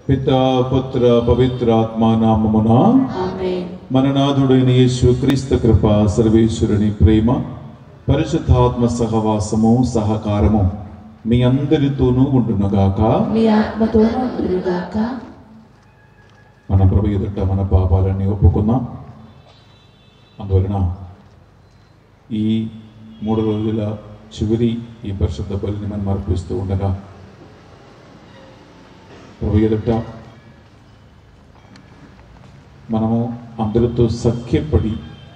పితా పుత్ర పవిత్రాత్మ నామమున ఆమేన్ మన నాథుడైన యేసు క్రీస్తు కృప సర్వేశ్వరుని ప్రేమ పరిశుద్ధాత్మ సహవాసము సహకారము మీ అందరితోనూ ఉంటున్నగాక మీ ఆత్మతోనూ ఉండుగాక మన ప్రభు ఎదుట మన పాపాలన్నీ ఒప్పుకుందాం అందువలన ఈ మూడు రోజుల చివరి ఈ పరిశుద్ధ బలిని మనం అర్పిస్తూ ఉండగా ప్రభు ఎదుట మనము అందరితో సఖ్యపడి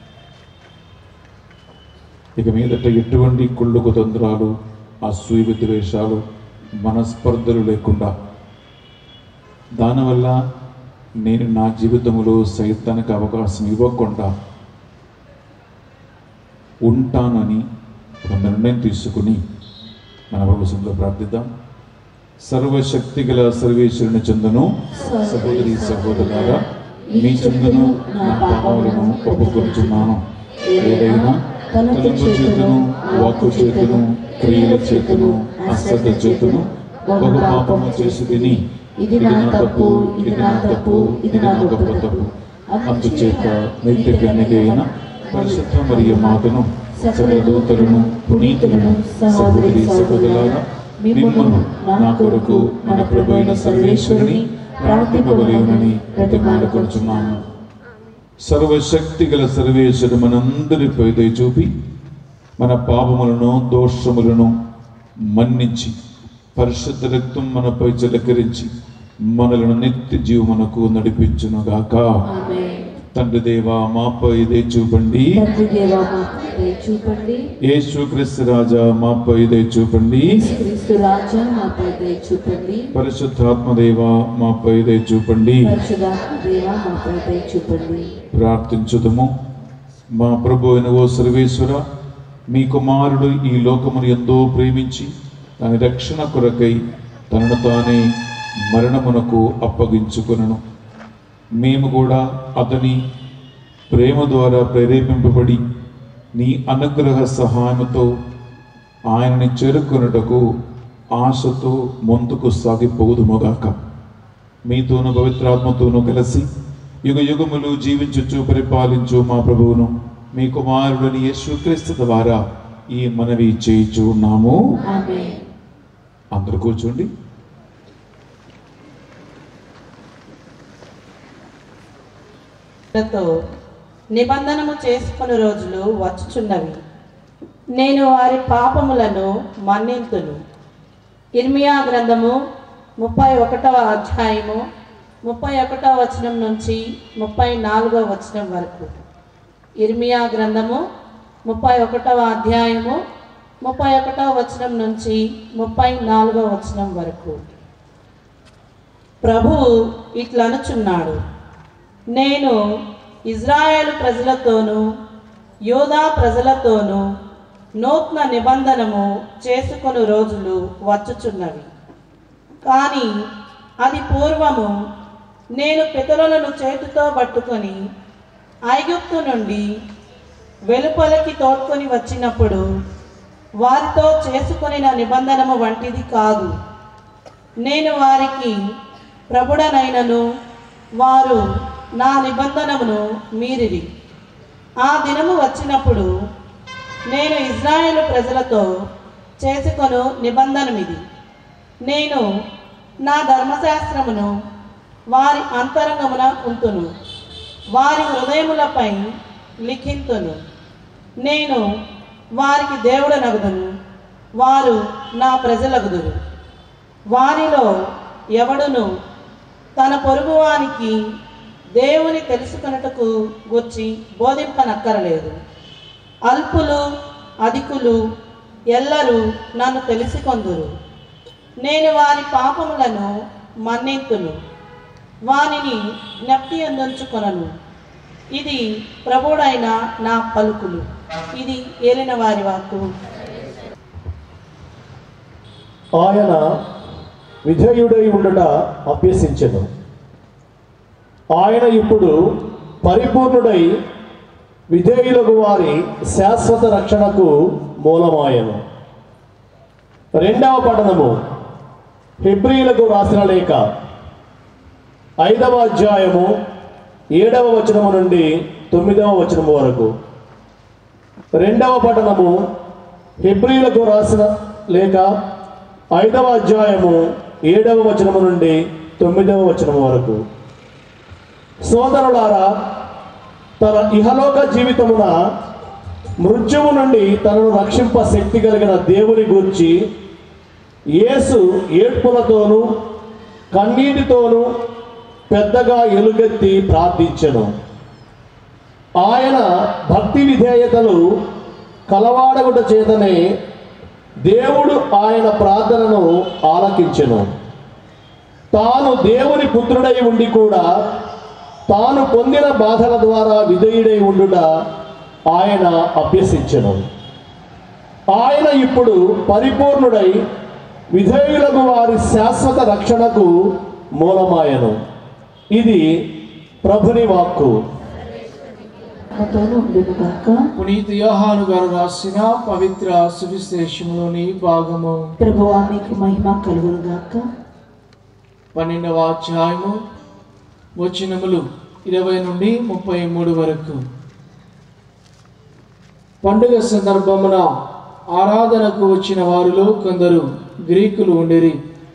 ఇక మీదట ఎటువంటి కుళ్ళు కుతంత్రాలు అసూయ విద్వేషాలు మనస్పర్ధలు లేకుండా దానివల్ల నేను నా జీవితంలో సైతానికి అవకాశం ఇవ్వకుండా ఉంటానని ఒక నిర్ణయం తీసుకుని మన ప్రభుత్వంలో ప్రార్థిద్దాం సర్వశక్తి గల సర్వేశ్వరుని చెందను సహోదరి సహోదరులారా మీ చెందను నా పాపములను ఒప్పుకొనుచున్నాను ఏదైనా తలంపు చేతును వాక్కు చేతును క్రియల చేతును అశ్రద్ధ చేతును ఒక పాపము చేసి తిని ఇది నా తప్పు ఇది నా తప్పు ఇది నా గొప్ప తప్పు అందుచేత నిత్య కన్యకైన పరిశుద్ధ మరియు మాతను సకల దూతలను పునీతులను సహోదరి సహోదరులారా మిమ్మల్ని నా కొరకు మన ప్రభు అయిన సర్వేశ్వరుని ప్రార్థింపవలేనని ప్రతిమాలకొడుచున్నాను సర్వశక్తి గల సర్వేశ్వరు మనందరిపై దయ చూపి మన పాపములను దోషములను మన్నించి పరిశుద్ధ రక్తం మనపై చిలకరించి మనలను నిత్య జీవమునకు నడిపించునుగాక ఆమేన్ తండ్రి దేవా మాపై దయ చూపండి తండ్రి దేవా మాకు దయ చూపండి యేసు క్రీస్తు రాజా మాపై దయ చూపండి క్రీస్తు రాజా మాపై దయ చూపండి పరిశుద్ధాత్మ దేవా మాపై దయ చూపండి పరిశుధాత్మ దేవా మాపై దయ చూపండి ప్రార్థించుదము మా ప్రభు అయిన ఓ సర్వేశ్వర మీ కుమారుడు ఈ లోకమును ఎంతో ప్రేమించి దాని రక్షణ కొరకై తనను తానే మరణమునకు అప్పగించుకొనను మేము కూడా అతని ప్రేమ ద్వారా ప్రేరేపింపబడి నీ అనుగ్రహ సహాయముతో ఆయనని చేరుకొనుటకు ఆశతో ముందుకు సాగిపోదుముగాక మీతోను పవిత్రాత్మతోనూ కలిసి యుగ యుగములు జీవించుచు పరిపాలించు మా ప్రభువును మీ కుమారుడిని యేసుక్రీస్తు ద్వారా ఈ మనవి చేయించు ఉన్నాము ఆమేన్ అందరూ కూర్చోండి తో నిబంధనము చేసుకుని రోజులు వచ్చుచున్నవి నేను వారి పాపములను మన్నింతును ఇర్మియా గ్రంథము ముప్పై ఒకటవ అధ్యాయము ముప్పై ఒకటవ వచనం నుంచి ముప్పై నాలుగవ వచనం వరకు ఇర్మియా గ్రంథము ముప్పై ఒకటవ అధ్యాయము ముప్పై ఒకటవ వచనం నుంచి ముప్పై నాలుగవ వచనం వరకు ప్రభువు ఇట్లనుచున్నాడు నేను ఇజ్రాయేలు ప్రజలతోనూ యోధా ప్రజలతోనూ నూతన నిబంధనము చేసుకొని రోజులు వచ్చుచున్నవి కానీ అది పూర్వము నేను పితరులను చేతితో పట్టుకొని ఐగుప్తు నుండి వెలుపలికి తోడ్కొని వచ్చినప్పుడు వారితో చేసుకొనిన నిబంధనము వంటిది కాదు నేను వారికి ప్రభుడనైనను వారు నా నిబంధనమును మీరిరి ఆ దినము వచ్చినప్పుడు నేను ఇజ్రాయేలు ప్రజలతో చేసుకొను నిబంధనమిది నేను నా ధర్మశాస్త్రమును వారి అంతరంగమున ఉంతును వారి హృదయములపై లిఖింతును నేను వారికి దేవుడనగుదును వారు నా ప్రజలగుదురు వారిలో ఎవడును తన పొరుగువానికి దేవుని తెలుసుకొనుటకు గుర్చి బోధింపనక్కరలేదు అల్పులు అధికులు ఎల్లరూ నన్ను తెలిసికొందురు నేను వారి పాపములను మన్నింతును వానిని జ్ఞప్తి అందించుకొనను ఇది ప్రభుడైన నా పలుకులు ఇది ఏలిన వారి వాక్కు ఆయన విధేయుడై ఉండుట అభ్యసించెను ఆయన ఇప్పుడు పరిపూర్ణుడై విధేయులకు వారి శాశ్వత రక్షణకు మూలమాయను రెండవ పఠనము హెబ్రియులకు రాసిన లేఖ ఐదవ అధ్యాయము ఏడవ వచనము నుండి తొమ్మిదవ వచనము వరకు రెండవ పఠనము హెబ్రిలకు రాసిన లేక ఐదవ అధ్యాయము ఏడవ వచనము నుండి తొమ్మిదవ వచనము వరకు సోదరులారా తన ఇహలోక జీవితమున మృత్యువు నుండి తనను రక్షింప శక్తి కలిగిన దేవుని గూర్చి యేసు ఏడ్పులతోనూ కన్నీటితోనూ పెద్దగా ఎలుగెత్తి ప్రార్థించెను ఆయన భక్తి విధేయతలు కలవాడగుట చేతనే దేవుడు ఆయన ప్రార్థనను ఆలకించెను తాను దేవుని పుత్రుడై ఉండి కూడా తాను పొందిన బాధల ద్వారా విధేయుడై ఉండుట ఆయన అభ్యసించెను ఆయన ఇప్పుడు పరిపూర్ణుడై విధేయులకు వారి శాశ్వత రక్షణకు మూలమాయను ఇది ప్రభుని వాక్కు ఆత్మతోనూ ఉండును గాక పునీత యోహాను గారు రాసిన పవిత్ర సువిశేషంలోని భాగము ప్రభువా మీకు మహిమ కలుగును గాక పన్నెండవ అధ్యాయము వచనములు ఇరవై నుండి ముప్పై మూడు వరకు పండుగ సందర్భమున ఆరాధనకు వచ్చిన వారిలో కొందరు గ్రీకులు ఉండిరి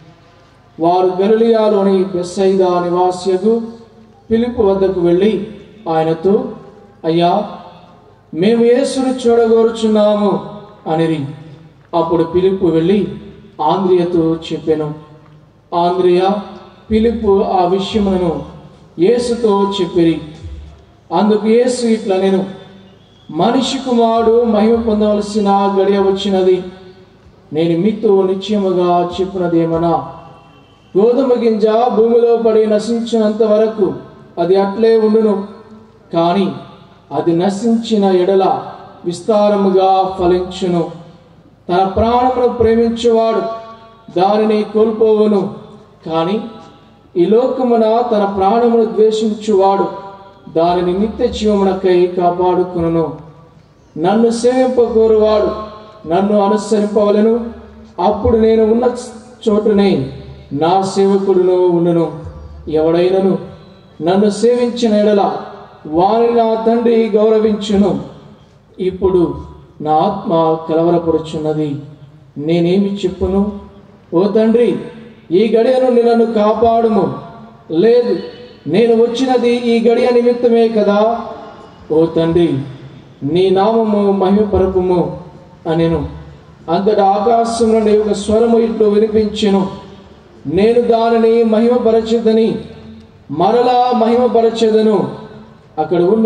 వారు గలిలియాలోని బెస్సైదా నివాస్యకు పిలుపు వద్దకు వెళ్ళి ఆయనతో అయ్యా మేము యేసును చూడగోరుచున్నాము అనిరి అప్పుడు పిలుపు వెళ్ళి ఆంద్రియతో చెప్పెను ఆంద్రియ పిలుపు ఆ విషయములను యేసుతో చెప్పిరి అందుకు యేసు ఇట్లా నేను మనిషి కుమారుడు మహిమ పొందవలసిన గడియ వచ్చినది నేను మీతో నిశ్చయముగా చెప్పినదేమనా గోధుమ గింజ భూమిలో పడి నశించినంత వరకు అది అట్లే ఉండును కానీ అది నశించిన ఎడల విస్తారముగా ఫలించును తన ప్రాణమును ప్రేమించువాడు దానిని కోల్పోవును కానీ ఈ లోకమున తన ప్రాణమును ద్వేషించువాడు దానిని నిత్య జీవమునకై కాపాడుకును నన్ను సేవింపకోరువాడు నన్ను అనుసరింపవలను అప్పుడు నేను ఉన్న చోటునే నా సేవకుడును ఉండును ఎవడైనను నన్ను సేవించిన ఎడల వారిని నా తండ్రి గౌరవించును ఇప్పుడు నా ఆత్మ కలవరపడుచున్నది నేనేమి చెప్పును ఓ తండ్రి ఈ గడియ నుండి నన్ను కాపాడుము లేదు నేను వచ్చినది ఈ గడియ నిమిత్తమే కదా ఓ తండ్రి నీ నామము మహిమపరపుము అనెను అంతటా ఆకాశం నుండి ఒక స్వరము ఇట్లు వినిపించెను నేను దానిని మహిమపరచదని మరలా మహిమపరచెదను అక్కడ ఉన్న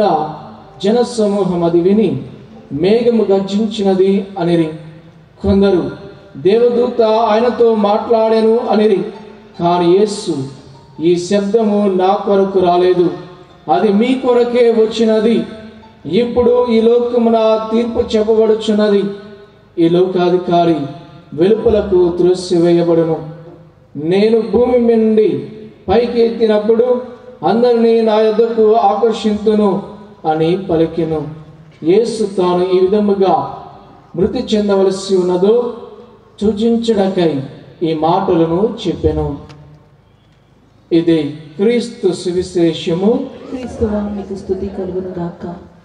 జనసమూహం అది విని మేఘము గర్జించినది అనిరి కొందరు దేవదూత ఆయనతో మాట్లాడాను అనిరి కానీ యేసు ఈ శబ్దము నా కొరకు రాలేదు అది మీ కొరకే వచ్చినది ఇప్పుడు ఈ లోకమున తీర్పు చెప్పబడుచున్నది ఈ లోకాధికారి వెలుపలకు త్రోసివేయబడును నేను భూమి నుండి పైకి ఎత్తినప్పుడు అందరినీ నా యొద్దకు ఆకర్షింతును అని పలికెను యేసు తాను ఈ విధముగా మృతి చెందవలసి ఉన్నదో సూచించడకై ఈ మాటలను చెప్పెను ఇది క్రీస్తు సువిశేషము క్రీస్తువా మీకు స్థుతి కలుగును గాక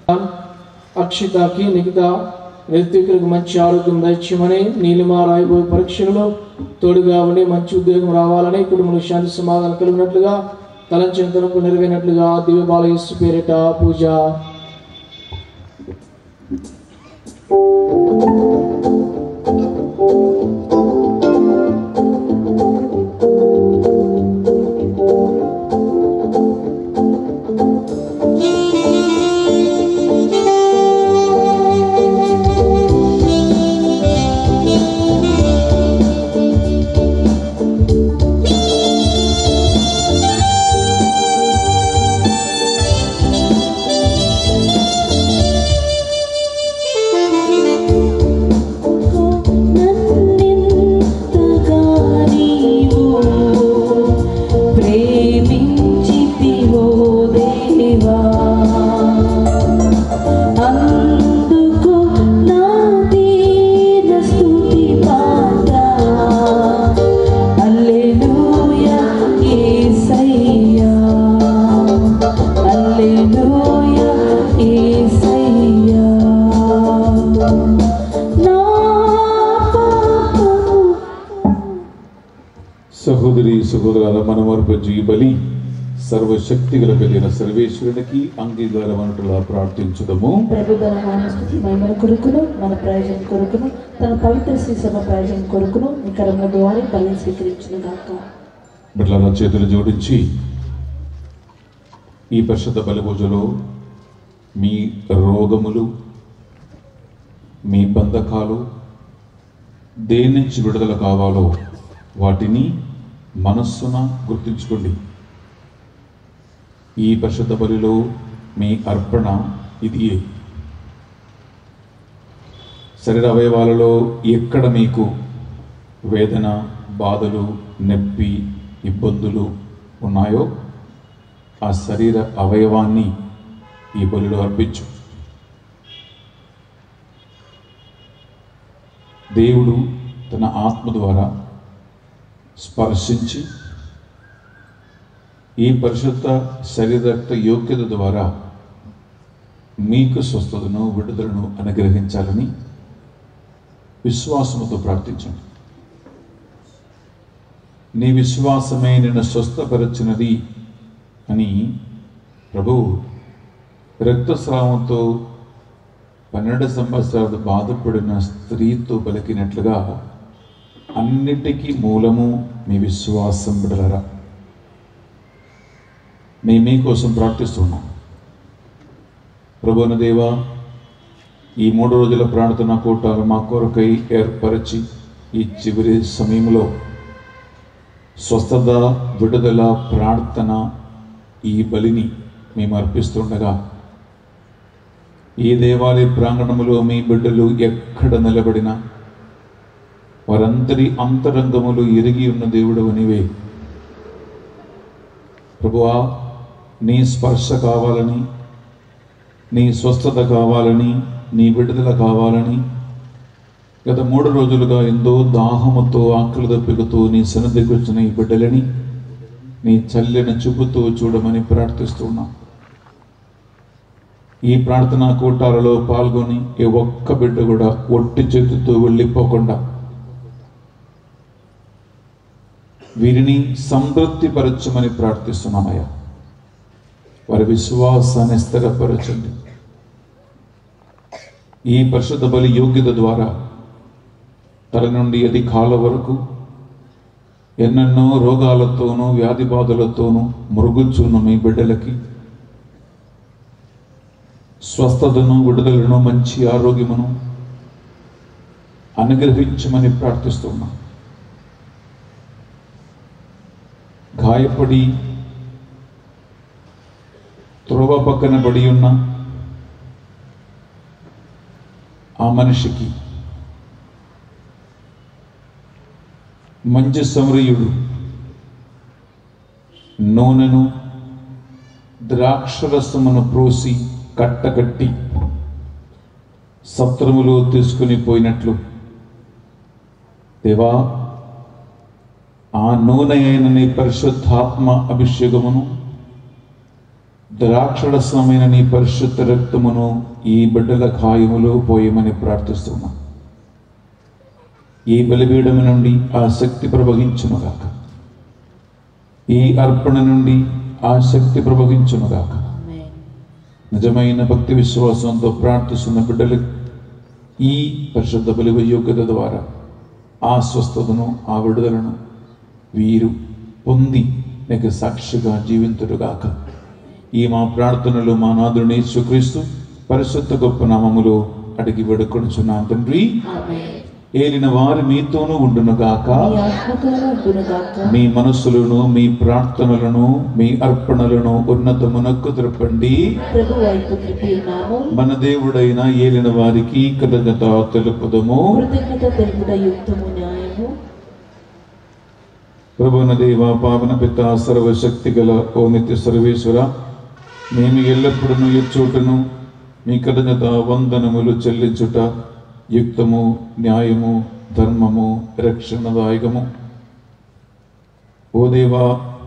అక్షితకి నిఖిత ఋత్వికులకు మంచి ఆరోగ్యం దయచేయమని నీలిమా రాయబోయే పరీక్షలలో తోడుగా ఉండి మంచి ఉద్యోగం రావాలని కుటుంబంలో శాంతి సమాధానం కలిగినట్లుగా తలంచిన తరపు నెరవేరినట్లుగా దివ్య బాలయేసు పేరిట పూజ Thank సహోదరాల మనమర్పజు ఈ బలి సర్వశక్తి గల కలిగిన సర్వేశ్వరునికి అంగీకారమనుటలా ప్రార్థించుదము ప్రభు బలమైన స్థుతి మహిమల కొరకును మన ప్రయోజనం కొరకును తన పవిత్ర శ్రీ సభ ప్రయోజనం కొరకును మీ కరముల ద్వారా బలి స్వీకరించును గాక బిడ్డల చేతులు జోడించి ఈ పరిశుద్ధ బలి పూజలో మీ రోగములు మీ బంధకాలు దేని నుంచి విడుదల కావాలో వాటిని మనస్సున గుర్తుంచుకోండి ఈ పరిశుద్ధ బలిలో మీ అర్పణ ఇది శరీర అవయవాలలో ఎక్కడ మీకు వేదన బాధలు నొప్పి ఇబ్బందులు ఉన్నాయో ఆ శరీర అవయవాన్ని ఈ బలిలో అర్పించు దేవుడు తన ఆత్మ ద్వారా స్పర్శించి ఈ పరిశుద్ధ శరీరక్త యోగ్యత ద్వారా మీకు స్వస్థతను విడుదలను అనుగ్రహించాలని విశ్వాసముతో ప్రార్థించండి నీ విశ్వాసమే నిన్ను స్వస్థపరచినది అని ప్రభువు రక్తస్రావంతో పన్నెండు సంవత్సరాలు బాధపడిన స్త్రీతో పలికినట్లుగా అన్నిటికీ మూలము మీ విశ్వాసం బిడలరా మేము మీకోసం ప్రార్థిస్తున్నాం ప్రభువున దేవా ఈ మూడు రోజుల ప్రార్థన కూటాలు మా కొరకై ఏర్పరిచి ఈ చివరి సమయంలో స్వస్థత విడుదల ప్రార్థన ఈ బలిని మేము అర్పిస్తుండగా ఈ దేవాలయ ప్రాంగణములో మీ బిడ్డలు ఎక్కడ నిలబడినా వారందరి అంతరంగములు ఎరిగి ఉన్న దేవుడు నీవే ప్రభువా నీ స్పర్శ కావాలని నీ స్వస్థత కావాలని నీ విడుదల కావాలని గత మూడు రోజులుగా ఎంతో దాహముతో ఆకలి దప్పికతో నీ సన్నిధికి వచ్చిన ఈ బిడ్డలని నీ చల్లిన చూపుతో చూడమని ప్రార్థిస్తున్నాం ఈ ప్రార్థనా కూటాలలో పాల్గొని ఏ ఒక్క బిడ్డ కూడా ఒట్టి చేతితో వెళ్ళిపోకుండా వీరిని సంతృప్తిపరచమని ప్రార్థిస్తున్నామయ్యా వారి విశ్వాసాన్ని స్థిరపరచండి ఈ పరిశుద్ధ బలి యోగ్యత ద్వారా తల నుండి అది కాల వరకు ఎన్నెన్నో రోగాలతోనూ వ్యాధి బాధలతోనూ మురుగుచున్న మీ బిడ్డలకి స్వస్థతను విడుదలను మంచి ఆరోగ్యమును అనుగ్రహించమని ప్రార్థిస్తున్నాం గాయపడి త్రోవ పక్కన పడి ఉన్న ఆ మనిషికి మంచి సమరయుడు నూనెను ద్రాక్షరసమును ప్రోసి కట్టకట్టి సత్రములో తీసుకుని పోయినట్లు దేవా ఆ నూనె అయిన నీ పరిశుద్ధాత్మ అభిషేకమును ద్రాక్షరసమైన నీ పరిశుద్ధ రక్తమును ఈ బిడ్డల ఖాయములో పోయమని ప్రార్థిస్తున్నా ఈ బలిపీఠము నుండి ఆ శక్తి ప్రవహించునుగాక ఈ అర్పణ నుండి ఆ శక్తి ప్రవహించునుగాక నిజమైన భక్తి విశ్వాసంతో ప్రార్థిస్తున్న బిడ్డలు ఈ పరిశుద్ధ బలి యోగ్యత ద్వారా ఆ స్వస్థతను ఆ విడుదలను వీరు పొంది నీకు సాక్షిగా జీవింతుడుగాక ఈ మా ప్రార్థనలు మా నాదుని యేసుక్రీస్తు పరిశుద్ధ గొప్ప నామములో అడిగి వేడుకొనుచున్నాం తండ్రి ఆమేన్ ఏలిన వారి మీతోనూ ఉండునుగాక మీ ఆత్మతోనూ ఉండునుగాక మీ మనస్సులను మీ ప్రార్థనలను మీ అర్పణలను ఉన్నతమునకు తిరపండి ప్రభు వైపు త్రిపి ఉన్నాము మన దేవుడైన ఏలిన వారికి కృతజ్ఞత తెలుపుదము కృతజ్ఞత తెలుపుట యుక్తము న్యాయము ప్రభున దేవ పావన పిత సర్వశక్తి గల ఓ నిత్య సర్వేశ్వర మేము ఎల్లప్పుడూ ఎచ్చోటను మీ కృతజ్ఞత వందనములు చెల్లించుట యుక్తము న్యాయము ధర్మము రక్షణదాయకము ఓ దేవా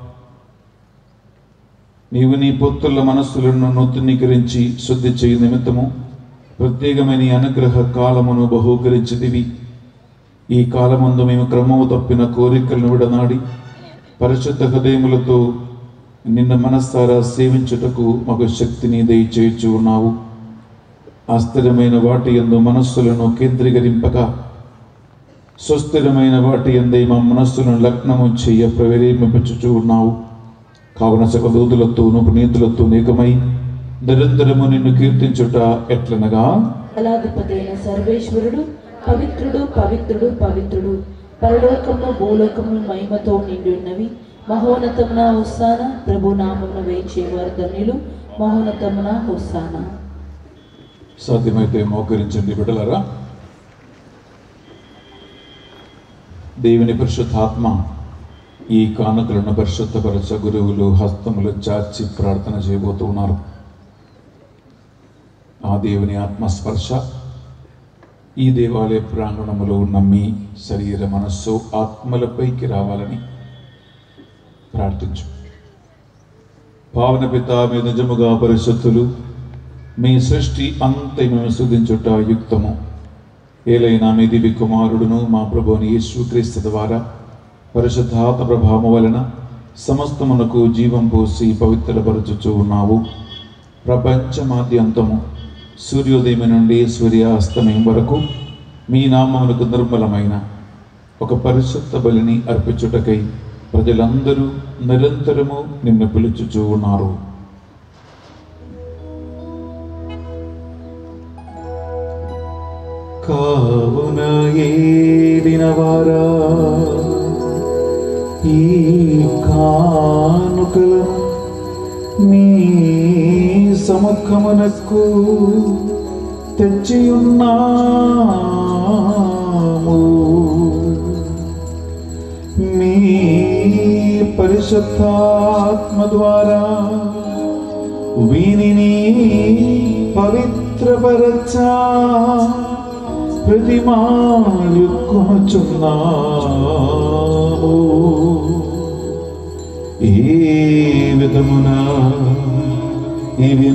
నీవు నీ పొత్తుల మనస్సులను నూతనీకరించి శుద్ధి చేయ నిమిత్తము ప్రత్యేకమైన ఈ అనుగ్రహ కాలమును బహూకరించిదివి ఈ కాలమందు మేము క్రమము తప్పిన కోరికలను విడనాడి పరిశుద్ధ హృదయములతో నిన్న మనస్సారా సేవించుటకు మాకు శక్తిని దయచేయచ్చు ఉన్నావు అస్థిరమైన వాటి యందు మనస్సులను కేంద్రీకరింపక సుస్థిరమైన వాటి ఎందే మా మనస్సులను లగ్నము చెయ్య ప్రేరేపించుచూ ఉన్నావు కావున సకదూతులతోను నీతులతో ఏకమై నిరంతరము నిన్ను కీర్తించుట ఎట్లనగా బలాధిపతి అయిన సర్వేశ్వరుడు పవిత్రుడు పవిత్రుడు పవిత్రుడు పరలోకము భూలోకము మహిమతో నిండి ఉన్నవి మహోన్నతమున హుస్సాన ప్రభు నామమున వేచేవారు ధన్యులు మహోన్నతమున హుస్సాన సాధ్యమైతే మోకరించండి బిడ్డలారా దేవుని పరిశుద్ధాత్మ ఈ కానుకలను పరిశుద్ధపరచ గురువులు హస్తములు చాచి ప్రార్థన చేయబోతూ ఉన్నారు ఆ దేవుని ఆత్మస్పర్శ ఈ దేవాలయ ప్రాంగణములో ఉన్న మీ శరీర మనస్సు ఆత్మలపైకి రావాలని ప్రార్థించు పావన పిత మీ నిజముగా పరిశుద్ధులు మీ సృష్టి అంతము శుద్ధించుట యుక్తము ఏలైనా మీ దివి కుమారుడును మా ప్రభుని యేసుక్రీస్తు ద్వారా పరిశుద్ధాత్మ ప్రభావము వలన సమస్తమునకు జీవం పోసి పవిత్రపరచుచూ ఉన్నావు ప్రపంచమాద్యంతము సూర్యోదయం నుండి సూర్యాస్తమయం వరకు మీ నామమునకు నిర్మలమైన ఒక పరిశుద్ధ బలిని అర్పించుటకై ప్రజలందరూ నిరంతరము నిన్ను పిలుచుచూ ఉన్నారు కావున ఏలినవారా ఈ కానుకలను మీ సముఖమునకు తెచ్చి ఉన్నాము మీ పరిశుద్ధాత్మ ద్వారా వీనిని పవిత్రపరచా ప్రతిమాయుక్కుచున్నాము ఏ విధమున ఇవి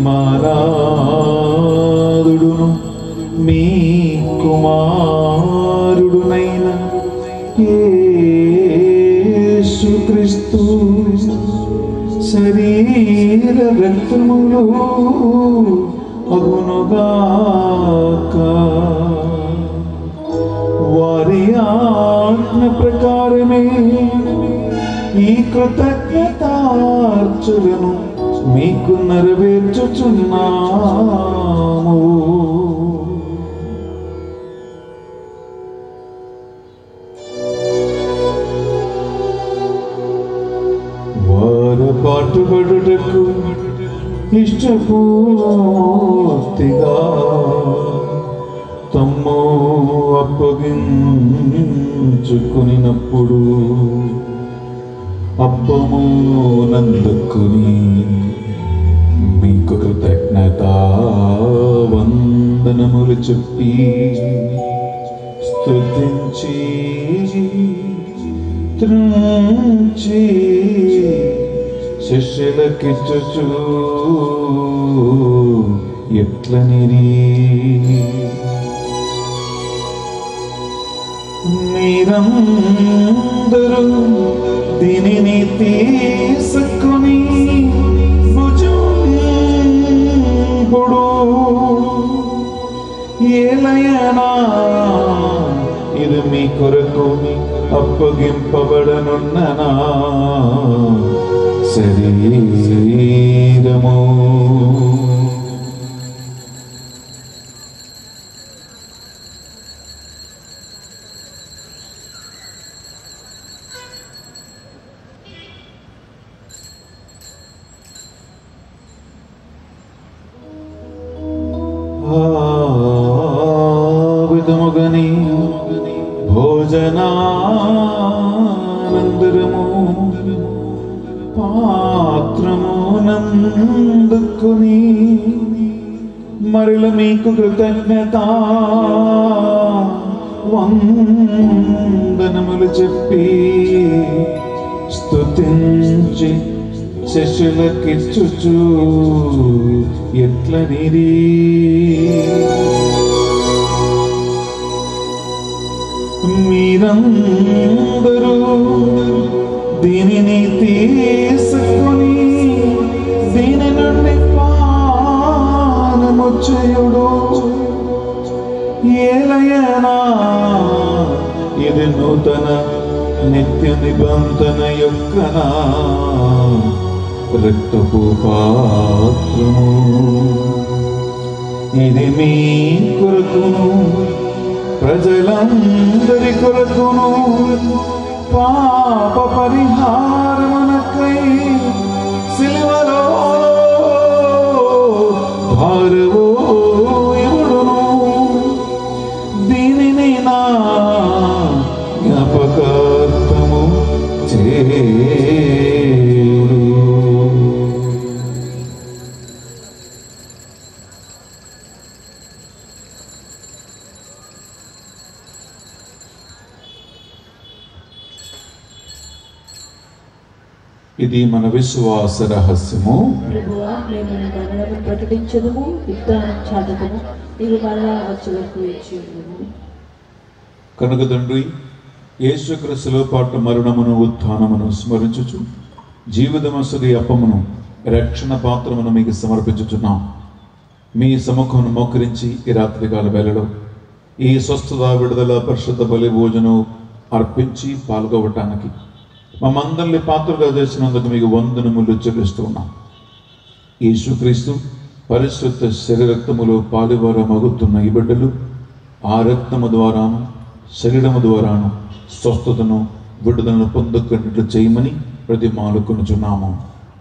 మారాదుడును మీ కుమారుడునైన యేసుక్రీస్తు శరీర రక్తములు అగునుగాక వారి ఆజ్ఞ ప్రకారమే ఈ కృతజ్ఞతార్చులను మీకు నెరవేర్చుచున్నాము వారు పాటుపడుటకు ఇష్టపూర్తిగా తమ్ము అప్పగించుకునినప్పుడు అప్పము నందుకుని మీకు కృతజ్ఞత వందనములు చెప్పి స్తుతించి త్రుంచి శిష్యులకిచ్చుచు ఎట్లనిరి మీరందరూ దీనిని తీసుకుని భుజంపుడు ఏలయనా ఇది మీ కొరకు అప్పగింపబడనున్ననా శరీరము ఆ విధముగని భోజనానందరము పాత్రము నందుకుని మరల మీకు కృతజ్ఞత వందనములు చెప్పి స్తుతించి శిష్యులకిచ్చుచు ఎట్లనిరి మీరందరూ దీనిని తీసుకొని దీని నుండి పానము చేయుడు ఏలయనా ఇది నూతన నిత్య నిబంధన యొక్కనా రక్తపు పాత్రము ఇది మీ కొరకును ప్రజలందరి కొరకును పాప పరిహారమునకై సిలువలో భారవో ఎవడును దీనిని నా జ్ఞాపకార్థము చేయుడు ఇది మన విశ్వాస రహస్యము ప్రభువా మేము నీ మరణాలను ప్రకటించదుము యుద్ధాన్ని చాటదుము నీవు మరలా వచ్చే వరకు వేచి ఉండుము కనుక తండ్రి యేసుక్రీస్తులో పాటు మరణమును ఉత్థానమును స్మరించుచు జీవితమసది అప్పమును రక్షణ పాత్రమును మీకు సమర్పించుచున్నాం మీ సముఖమును మోకరించి ఈ రాత్రికాల వేళలో ఈ స్వస్థత విడుదల పరిశుద్ధ బలి భోజనం అర్పించి పాల్గొవటానికి మమ్మందరిని పాత్రగా చేసినందుకు మీకు వందనములు చెల్లిస్తూ ఉన్నాం యేసుక్రీస్తు పరిశుద్ధ శరీరక్తములో పాలువార మగుతున్న ఈ బిడ్డలు ఆ రక్తము ద్వారాను శరీరము ద్వారాను స్వస్థతను విడుదలను పొందుకున్నట్లు చేయమని ప్రతి మాలుకొనుచున్నాము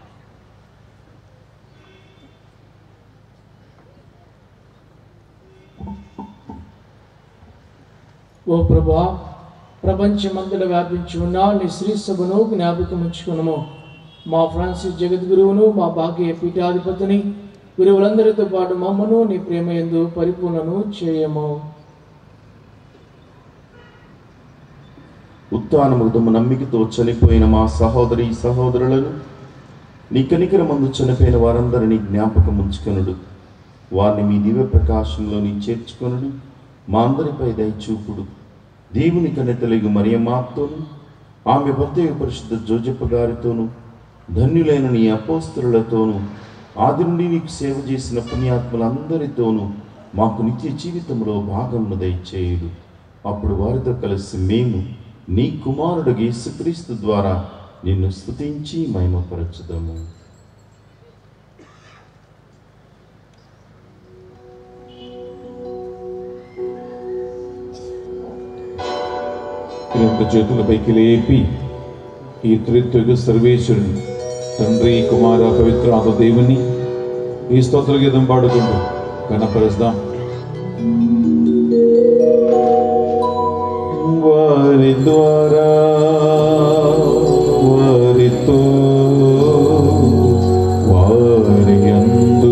ఓ ప్రభా ప్రపంచమంతట వ్యాపించి ఉన్న నీ శ్రీ సభను జ్ఞాపకం ఉంచుకున్నాము మా ఫ్రాన్సిస్ జగద్గురువును మా భాగ్య పీఠాధిపతిని గురువులందరితో పాటు మమ్మను నీ ప్రేమ ఎందు పరిపూర్ణను చేయము ఉత్తానముదము నమ్మికతో చనిపోయిన మా సహోదరి సహోదరులను నీ కనికర మందు చనిపోయిన వారందరినీ జ్ఞాపకం ఉంచుకొనుడు వారిని మీ దివ్య ప్రకాశంలోని చేర్చుకొనుడు మా అందరిపై దయచూపుడు దేవుని కన్నెతలిగు మరియమాతోను ఆమె భర్త పరిశుద్ధ జోజప్ప గారితోనూ ధన్యులైన నీ అపోస్తరులతోనూ ఆది నుండి నీకు సేవ చేసిన పుణ్యాత్ములందరితోనూ మాకు నిత్య జీవితంలో భాగమును దయచేయుడు అప్పుడు వారితో కలిసి మేము నీ కుమారుడు యేసుక్రీస్తు ద్వారా నిన్ను స్తుతించి మహిమపరచుదాము రెండు చేతులపైకి లేపి ఈ త్రిత్వగు సర్వేశ్వరుని తండ్రి కుమార పవిత్ర ఆత్మ దేవుని ఈ స్తోత్ర గీతం పాడుకుంటూ కనపరుస్తాం వారి ద్వారా వారితో వారి యందు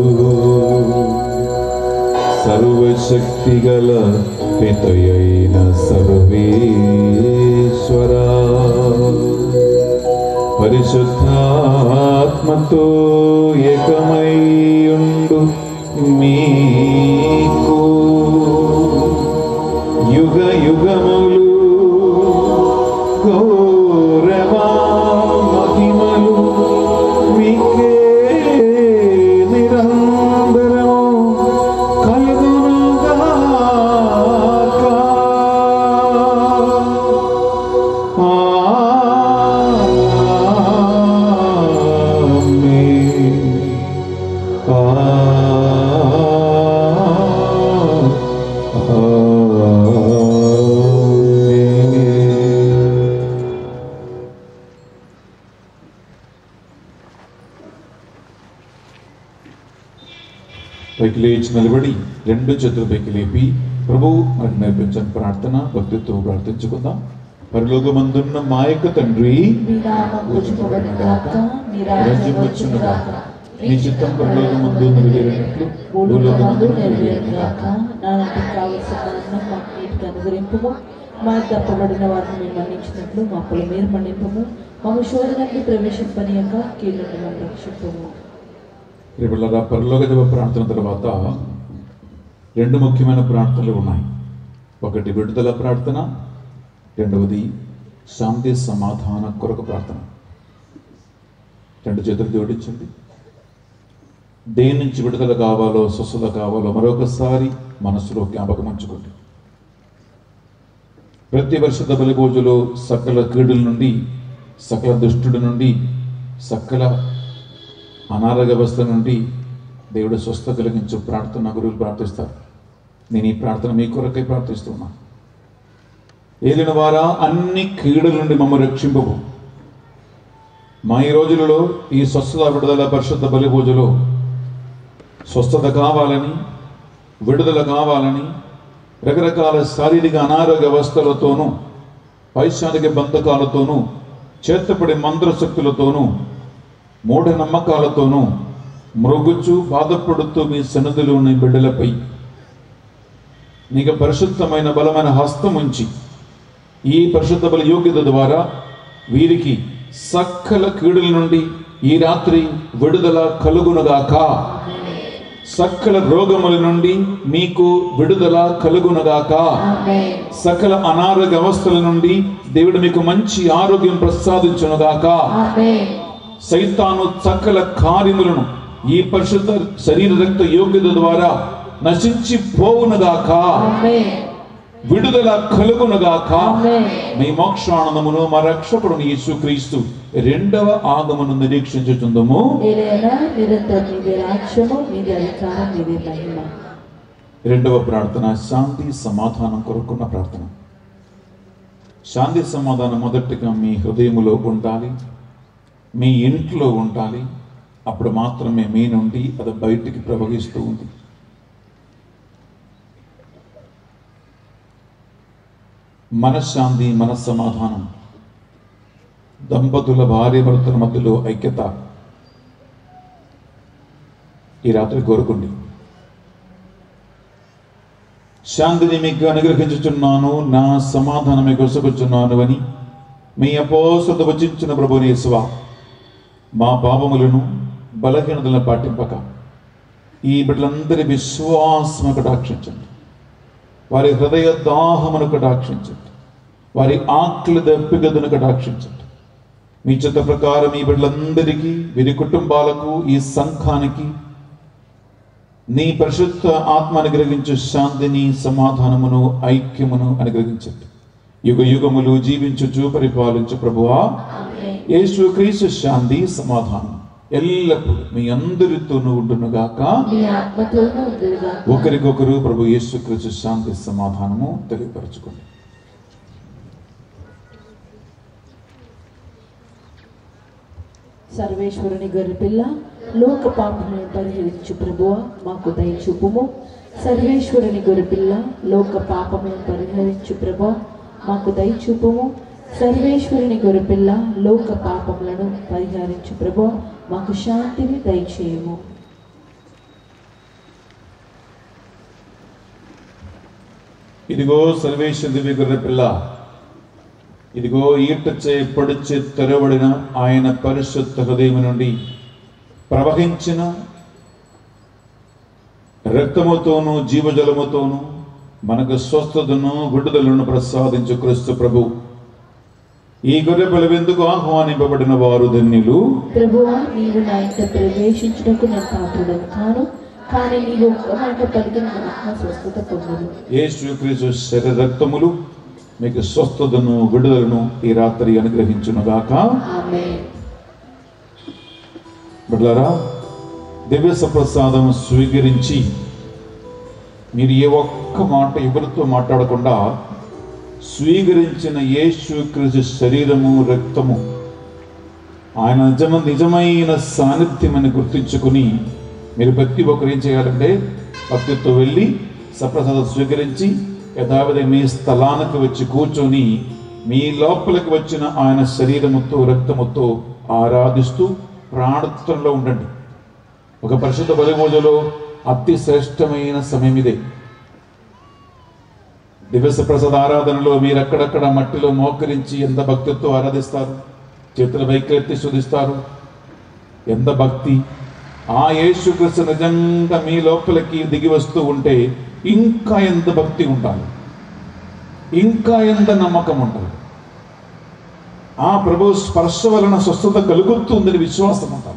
సర్వశక్తిగల పితయైన సర్వేశ్వర పరిశుద్ధాత్మతో ఏకమయ్యుండు మీకు యుగ యుగములు గౌరవా మహిమలు మీకే నిరంతరము కలుగునుగాక. ఆమేన్. ఆమేన్. పైకి లేచి నిలబడి రెండు చేతులు పైకి లేపి ప్రభు మరి నేర్పించని ప్రార్థన భక్తితో ప్రార్థించుకుందాం పరలోకమందున్న మా యొక్క తండ్రి మీ నామం పూజింపబడిన గాక మీ రాజ్యం వచ్చును గాక నీ చిత్తం పరలోకమందు నెరవేరినట్లు భూలోకమందు భూలోకమందు నెరవేరును గాక నాన్నకి కావలసిన అన్నం మాకు నీటికి అనుగ్రహింపము మా తప్పబడిన వారిని మేము మన్నించినట్లు మా అప్పులు మీరు మన్నింపము మమ్మ శోధనకి ప్రవేశింపని యొక్క కీళ్ళను మేము రక్షింపము రేపటిలాగా పరలోక దేవ ప్రార్థన తర్వాత రెండు ముఖ్యమైన ప్రార్థనలు ఉన్నాయి ఒకటి విడుదల ప్రార్థన రెండవది శాంతి సమాధాన కొరకు ప్రార్థన రెండు చేతులు జోడించండి దేని నుంచి విడుదల కావాలో స్వస్థత కావాలో మరొకసారి మనసులో జ్ఞాపకం ఉంచుకోండి ప్రతి వర్షత బలి పూజలో సకల కీడుల నుండి సకల దుష్టుడి నుండి సకల అనారోగ్య వ్యవస్థ నుండి దేవుడు స్వస్థ కలిగించు ప్రార్థన గురువులు ప్రార్థిస్తారు నేను ఈ ప్రార్థన మీ కొరకై ప్రార్థిస్తున్నా ఏలిన వారా అన్ని కీడుల నుండి మమ్మ రక్షింపవు మా ఈ రోజులలో ఈ స్వస్థత విడుదల పరిశుద్ధ బలి పూజలో స్వస్థత కావాలని విడుదల కావాలని రకరకాల శారీరక అనారోగ్య అవస్థలతోనూ పైశానిక బంధకాలతోనూ చేతపడి మంత్రశక్తులతోనూ మూఢనమ్మకాలతోనూ మృగుచు బాధపడుతూ మీ సన్నదిలోని బిడ్డలపై నీకు పరిశుద్ధమైన బలమైన హస్తం ఉంచి ఈ పరిశుద్ధ బల యోగ్యత ద్వారా వీరికి సకల కీడుల నుండి ఈ రాత్రి విడుదల కలుగునగాక సకల రోగముల నుండి మీకు విడుదల కలుగునగాక ఆమేన్ సకల అనారోగ్య అవస్థల నుండి దేవుడు మీకు మంచి ఆరోగ్యం ప్రసాదించునుగాక ఆమేన్ సైతాను సకల కార్యములను ఈ పరిశుద్ధ శరీర రక్త యోగ్యత ద్వారా నశించి పోవునుగాక ఆమేన్ విడుదల కలుగునుగాక ఆమేన్ మీ మోక్షానందమును మా రక్షకుడు యేసుక్రీస్తు రెండవ ఆగమను నిరీక్షించుచుందము ఏదైనా నిరంతరం మీదే రాజ్యము మీదే అధికారం మీదే మహిమ రెండవ ప్రార్థన శాంతి సమాధానం కొరకున్న ప్రార్థన శాంతి సమాధానం మొదటిగా మీ హృదయములో ఉండాలి మీ ఇంట్లో ఉండాలి అప్పుడు మాత్రమే మీ నుండి అది బయటికి ప్రవహిస్తూ ఉంది మనశ్శాంతి మనస్సమాధానం దంపతుల భార్య భర్తల మధ్యలో ఐక్యత ఈ రాత్రి కోరుకోండి శాంతిని మీకు అనుగ్రహించుచున్నాను నా సమాధానం మీకు వసగుచున్నాను అని మీ అపోసత వచించిన ప్రభునేశ్వ మా పాపములను బలహీనతలను పాటింపక ఈ బిడ్డలందరి విశ్వాసము కటాక్షించండి వారి హృదయ దాహమును కటాక్షించండి వారి ఆకలి దప్పిగదును కటాక్షించండి మీ చిత్త ప్రకారం ఈ బిడ్డలందరికీ వీరి కుటుంబాలకు ఈ సంఘానికి నీ పరిశుద్ధ ఆత్మ అనుగ్రహించు శాంతిని సమాధానమును ఐక్యమును అనుగ్రహించండి యుగ యుగములు జీవించుచు పరిపాలించు ప్రభువా ఆమేన్ యేసు క్రీస్తు శాంతి సమాధానం ఎల్లప్పుడూ మీ అందరితోనూ ఉండునుగాక మీ ఆత్మతోనూ ఉందిగా ఒకరికొకరు ప్రభు యేసు క్రీస్తు శాంతి సమాధానము తెలియపరచుకోండి సర్వేశ్వరుని గొర్రెపిల్ల లోక పాపములను పరిహరించు ప్రభువా మాకు దయచూపుము సర్వేశ్వరుని గొర్రెపిల్ల లోక పాపములను పరిహరించు ప్రభువా మాకు దయచూపుము సర్వేశ్వరుని గొర్రెపిల్ల లోక పాపములను పరిహరించు ప్రభువా మాకు శాంతిని దయచేయము ఇదిగో సర్వేశ్వర దివ్య గొర్రె పిల్ల ఇదిగో ఈటచే పొడిచే తెరవడిన ఆయన పరిశుద్ధ హృదయం నుండి ప్రవహించిన రక్తముతోనూ జీవజలముతోనూ మనకు స్వస్థతను విడుదలను ప్రసాదించు క్రీస్తు ప్రభు ఈ గొర్రె పిల్ల ఎందుకు ఆహ్వానింపబడిన వారు ధన్యులు ప్రభువా నీవు నా ఇంట ప్రవేశించుటకు నేను పాత్రుడను కాను కానీ నీవు ఒక్క మాట పలికిన నా ఆత్మ స్వస్థత పొందను యేసు క్రీస్తు శరీర రక్తములు మీకు స్వస్థతను విడుదలను ఈ రాత్రి అనుగ్రహించునుగాక ఆమేన్ బిడ్డలారా దివ్య సప్రసాదం స్వీకరించి మీరు ఏ ఒక్క మాట ఎవరితో మాట్లాడకుండా స్వీకరించిన యేసు క్రీస్తు శరీరము రక్తము ఆయన నిజమ నిజమైన సాన్నిధ్యం అని గుర్తించుకుని మీరు ప్రతి ఒక్కరు ఏం చేయాలంటే భక్తితో వెళ్ళి సప్రసాదం స్వీకరించి యథావిధంగా మీ స్థలానికి వచ్చి కూర్చొని మీ లోపలికి వచ్చిన ఆయన శరీరముతో రక్తముతో ఆరాధిస్తూ ప్రార్థనలో ఉండండి ఒక పరిశుద్ధ బలి పూజలో అతి శ్రేష్టమైన సమయం ఇదే దివస ప్రసాద ఆరాధనలో మీరు అక్కడక్కడ మట్టిలో మోకరించి ఎంత భక్తితో ఆరాధిస్తారు చేతుల వైఖరి శుధిస్తారు ఎంత భక్తి ఆ యేసుక్రీస్తు నిజంగా మీ లోపలికి దిగి వస్తూ ఉంటే ఇంకా ఎంత భక్తి ఉండాలి ఇంకా ఎంత నమ్మకం ఉండాలి ఆ ప్రభు స్పర్శ వలన స్వస్థత కలుగుతుందని విశ్వాసం ఉండాలి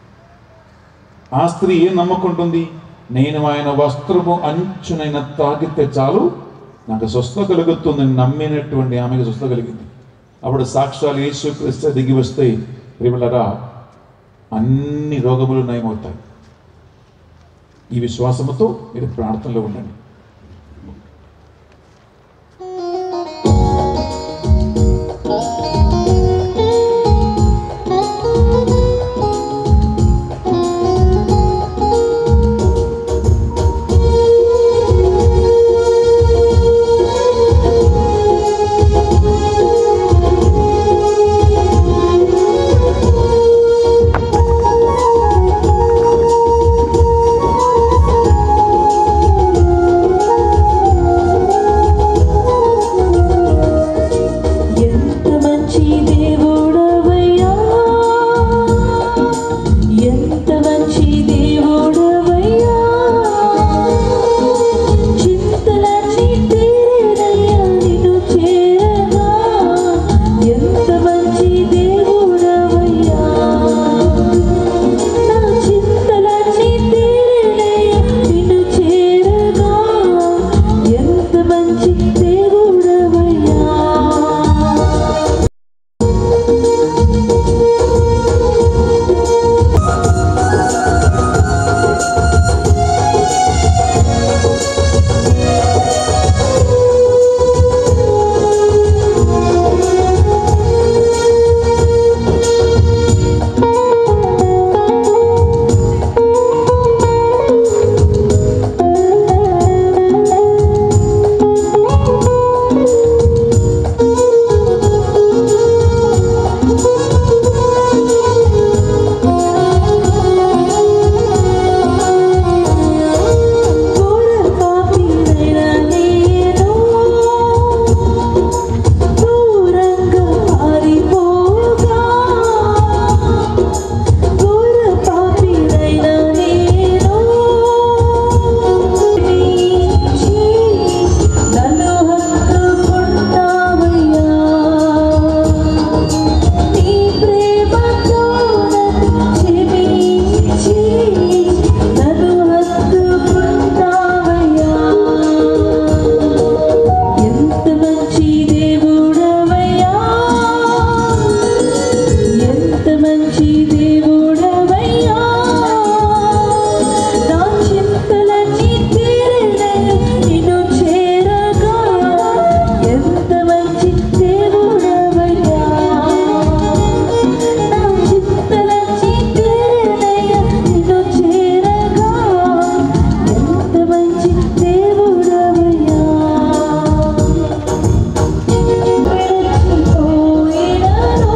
ఆ స్త్రీ ఏం నమ్మకుంటుంది నేను ఆయన వస్త్రము అంచునైన తాగితే చాలు నాకు స్వస్థత కలుగుతుందని నమ్మినటువంటి ఆమెకు స్వస్థత కలిగింది అప్పుడు సాక్ష్యాలు యేసు క్రీస్తు దిగి వస్తే ప్రియులరా అన్ని రోగములు నయమవుతాయి ఈ విశ్వాసముతో మీరు ప్రార్థనలో ఉండండి ఎంత మంచి దేవుడవయ్యా ఎంత మంచి దేవుడవయ్యా చింతలన్నీ తీరేనయ్యా నిన్ను చేరగా ఎంత మంచి దేవుడవయ్యా నా చింతలన్నీ తీరేనయ్యా నిన్ను చేరగా ఎంత మంచి దేవుడవయ్యా ఘోర పాపినైన నేను దూరంగా పారిపోగా ఘోర పాపినైన నేను మించి నన్ను హత్తుకుంటావయ్యా నీ ప్రేమతో నన్ను క్షమించి నన్ను హత్తుకుంటావయ్యా ఎంత మంచి దేవుడవయ్యా ఎంత మంచి దేవుడవయ్యా నా చింతలన్నీ తీరేనయ్యా నిన్ను చేరగా ఎంత మంచి దేవుడవయ్యా నా చింతలన్నీ తీరేనయ్యా నిన్ను చేరగా ఎంత మంచి దేవుడవయ్యా విడిచిపోయినను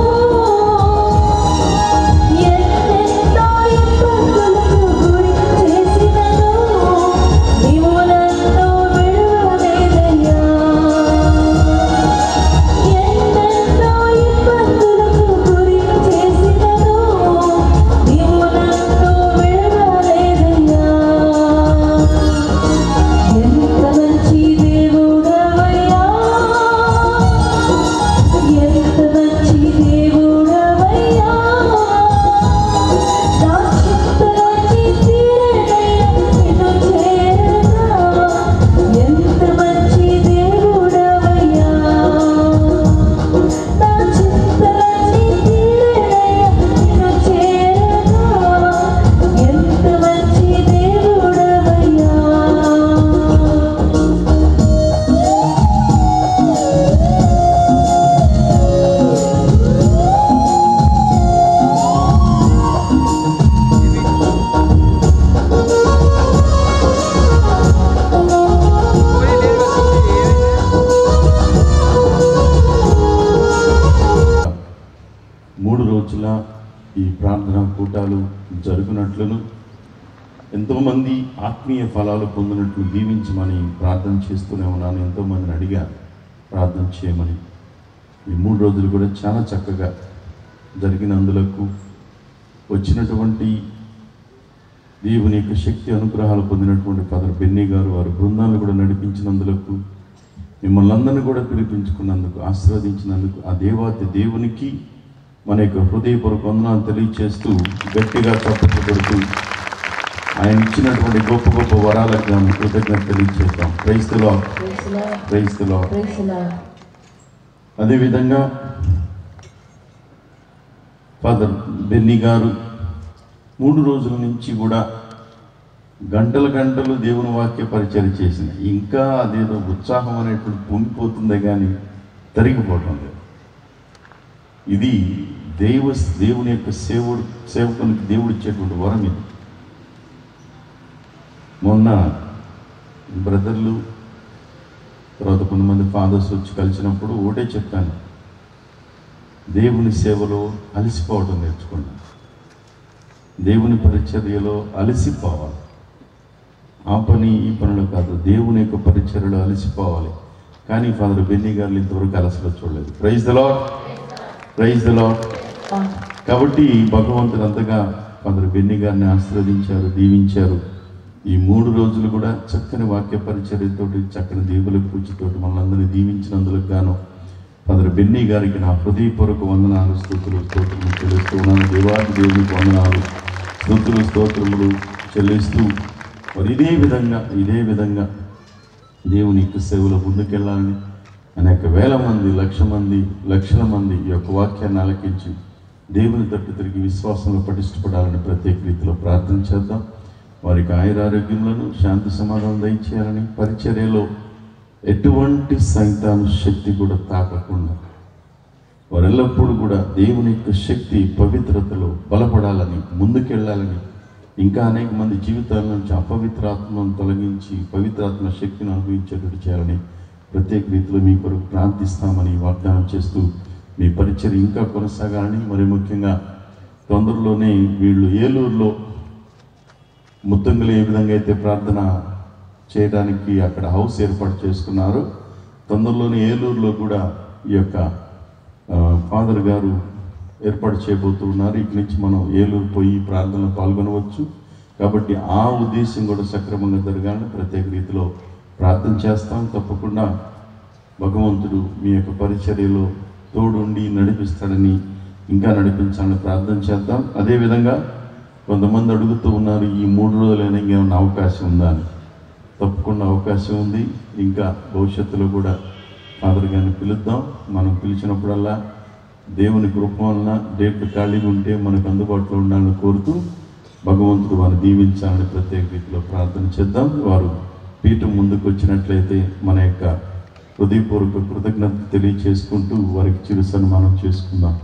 ఎన్నెన్నో ఇబ్బందులకు గురి చేసినను నీవు నన్ను విడువలేదయ్యా ఎన్నెన్నో ఇబ్బందులకు గురి చేసినను నీవు నన్ను విడువలేదయ్యా ఎంత మంచి దేవుడవయ్యా ఎంత మంచి దేవుడవయ్యా నా చింతలన్నీ తీరనయ్యా నిన్ను చేరగా ఎంత మంచి దేవుడవయ్యా నా చింతలన్నీ తీరనయ్యా నిన్ను చేరగా ఎంత మంచి దేవుడవయ్యా మూడు రోజుల ఈ ప్రార్థనా కూటాలు జరుగునట్లును ఎంతోమంది ఆత్మీయ ఫలాలు పొందినట్లు దీవించమని ప్రార్థన చేస్తూనే ఉన్నాను ఎంతోమందిని అడిగాను ప్రార్థన చేయమని ఈ మూడు రోజులు కూడా చాలా చక్కగా జరిగినందులకు వచ్చినటువంటి దేవుని యొక్క శక్తి అనుగ్రహాలు పొందినటువంటి ఫాదర్ బెన్నీ గారు వారి బృందాలను కూడా నడిపించినందులకు మిమ్మల్ని అందరినీ కూడా పిలిపించుకున్నందుకు ఆశీర్వదించినందుకు ఆ దేవాతి దేవునికి మన యొక్క హృదయపూర్వక వందనాలు తెలియచేస్తూ గట్టిగా చప్పట్లు కొడుతూ ఆయన ఇచ్చినటువంటి గొప్ప గొప్ప వరాలకు గాను కృతజ్ఞత తెలియచేద్దాం క్రైస్తులో ప్రైజ్లా క్రైస్తులో ప్రైజ్లా అదేవిధంగా ఫాదర్ బెన్నీ గారు మూడు రోజుల నుంచి కూడా గంటల గంటలు దేవుని వాక్య పరిచయం చేసిన ఇంకా అదేదో ఉత్సాహం అనేటువంటి పొంగిపోతుందే కానీ తరిగిపోవటం లేదు ఇది దేవ దేవుని యొక్క సేవుడు సేవకునికి దేవుడు ఇచ్చేటువంటి వరం ఇది మొన్న బ్రదర్లు తర్వాత కొంతమంది ఫాదర్స్ వచ్చి కలిసినప్పుడు ఒకటే చెప్పాను దేవుని సేవలో అలసిపోవడం నేర్చుకున్నాను దేవుని పరిచర్యలో అలసిపోవాలి ఆ పని ఈ పనులు కాదు దేవుని యొక్క పరిచర్యలో అలసిపోవాలి కానీ ఫాదర్ బెన్నీ గారు ఇంతవరకు అలసలో చూడలేదు praise the lord praise the lord కాబట్టి భగవంతుడు అంతగా ఫాదర్ బెన్నీ గారిని ఆశీర్వదించారు దీవించారు ఈ మూడు రోజులు కూడా చక్కని వాక్య పరిచర్యతోటి చక్కని దేవుల పూజతోటి మనందరినీ దీవించినందుకు గాను ఫాదర్ బెన్నీ గారికి నా హృదయపూర్వక వందనాలు స్తోత్రులు స్తోత్రములు చెల్లిస్తూ ఉన్నాను దేవాది దేవునికి వందనాలు స్తోత్రులు స్తోత్రములు చెల్లిస్తూ మరి ఇదే విధంగా ఇదే విధంగా దేవుని యొక్క సేవలో ముందుకెళ్ళాలని అనేక వేల మంది లక్ష మంది లక్షల మంది ఈ యొక్క వాక్యాన్ని ఆలకించి దేవుని తట్టు తిరిగి విశ్వాసంలో పటిష్టపడాలని ప్రత్యేక రీతిలో ప్రార్థన చేద్దాం వారికి ఆయురారోగ్యములను శాంతి సమాధానం దయచేయాలని పరిచర్యలో ఎటువంటి సైతాను శక్తి కూడా తాకకుండా వారు ఎల్లప్పుడూ కూడా దేవుని యొక్క శక్తి పవిత్రతలో బలపడాలని ముందుకెళ్ళాలని ఇంకా అనేక మంది జీవితాల నుంచి అపవిత్రాత్మను తొలగించి పవిత్రాత్మ శక్తిని అనుభవించేటట్టు చేయాలని ప్రత్యేక రీతిలో మీ కొరకు ప్రార్థిస్తామని వాగ్దానం చేస్తూ మీ పరిచయం ఇంకా కొనసాగాలని మరి ముఖ్యంగా తొందరలోనే వీళ్ళు ఏలూరులో ముత్తంగులు ఏ విధంగా అయితే ప్రార్థన చేయడానికి అక్కడ హౌస్ ఏర్పాటు చేసుకున్నారు తొందరలోనే ఏలూరులో కూడా ఈ యొక్క ఆ, ఫాదర్ గారు ఏర్పాటు చేయబోతూ ఉన్నారు ఇక్కడి నుంచి మనం ఏలూరు పోయి ప్రార్థనలో పాల్గొనవచ్చు కాబట్టి ఆ ఉద్దేశం కూడా సక్రమంగా జరగాలని ప్రత్యేక రీతిలో ప్రార్థన చేస్తాం తప్పకుండా భగవంతుడు మీ యొక్క పరిచర్యలో తోడుండి నడిపిస్తాడని ఇంకా నడిపించాలని ప్రార్థన చేద్దాం అదేవిధంగా కొంతమంది అడుగుతూ ఉన్నారు ఈ మూడు రోజులైనా ఇంకేమైనా అవకాశం ఉందా అని తప్పకుండా అవకాశం ఉంది ఇంకా భవిష్యత్తులో కూడా ఫాదర్ గారిని పిలుద్దాం మనం పిలిచినప్పుడల్లా దేవుని కృప వలన డేట్లు ఖాళీగా ఉంటే మనకు అందుబాటులో ఉండాలని కోరుతూ భగవంతుడు వారిని దీవించాలని ప్రత్యేక రీతిలో ప్రార్థన చేద్దాం వారు పీఠం ముందుకు వచ్చినట్లయితే మన యొక్క హృదయపూర్వక కృతజ్ఞత తెలియచేసుకుంటూ వారికి చిరు సన్మానం చేసుకుందాం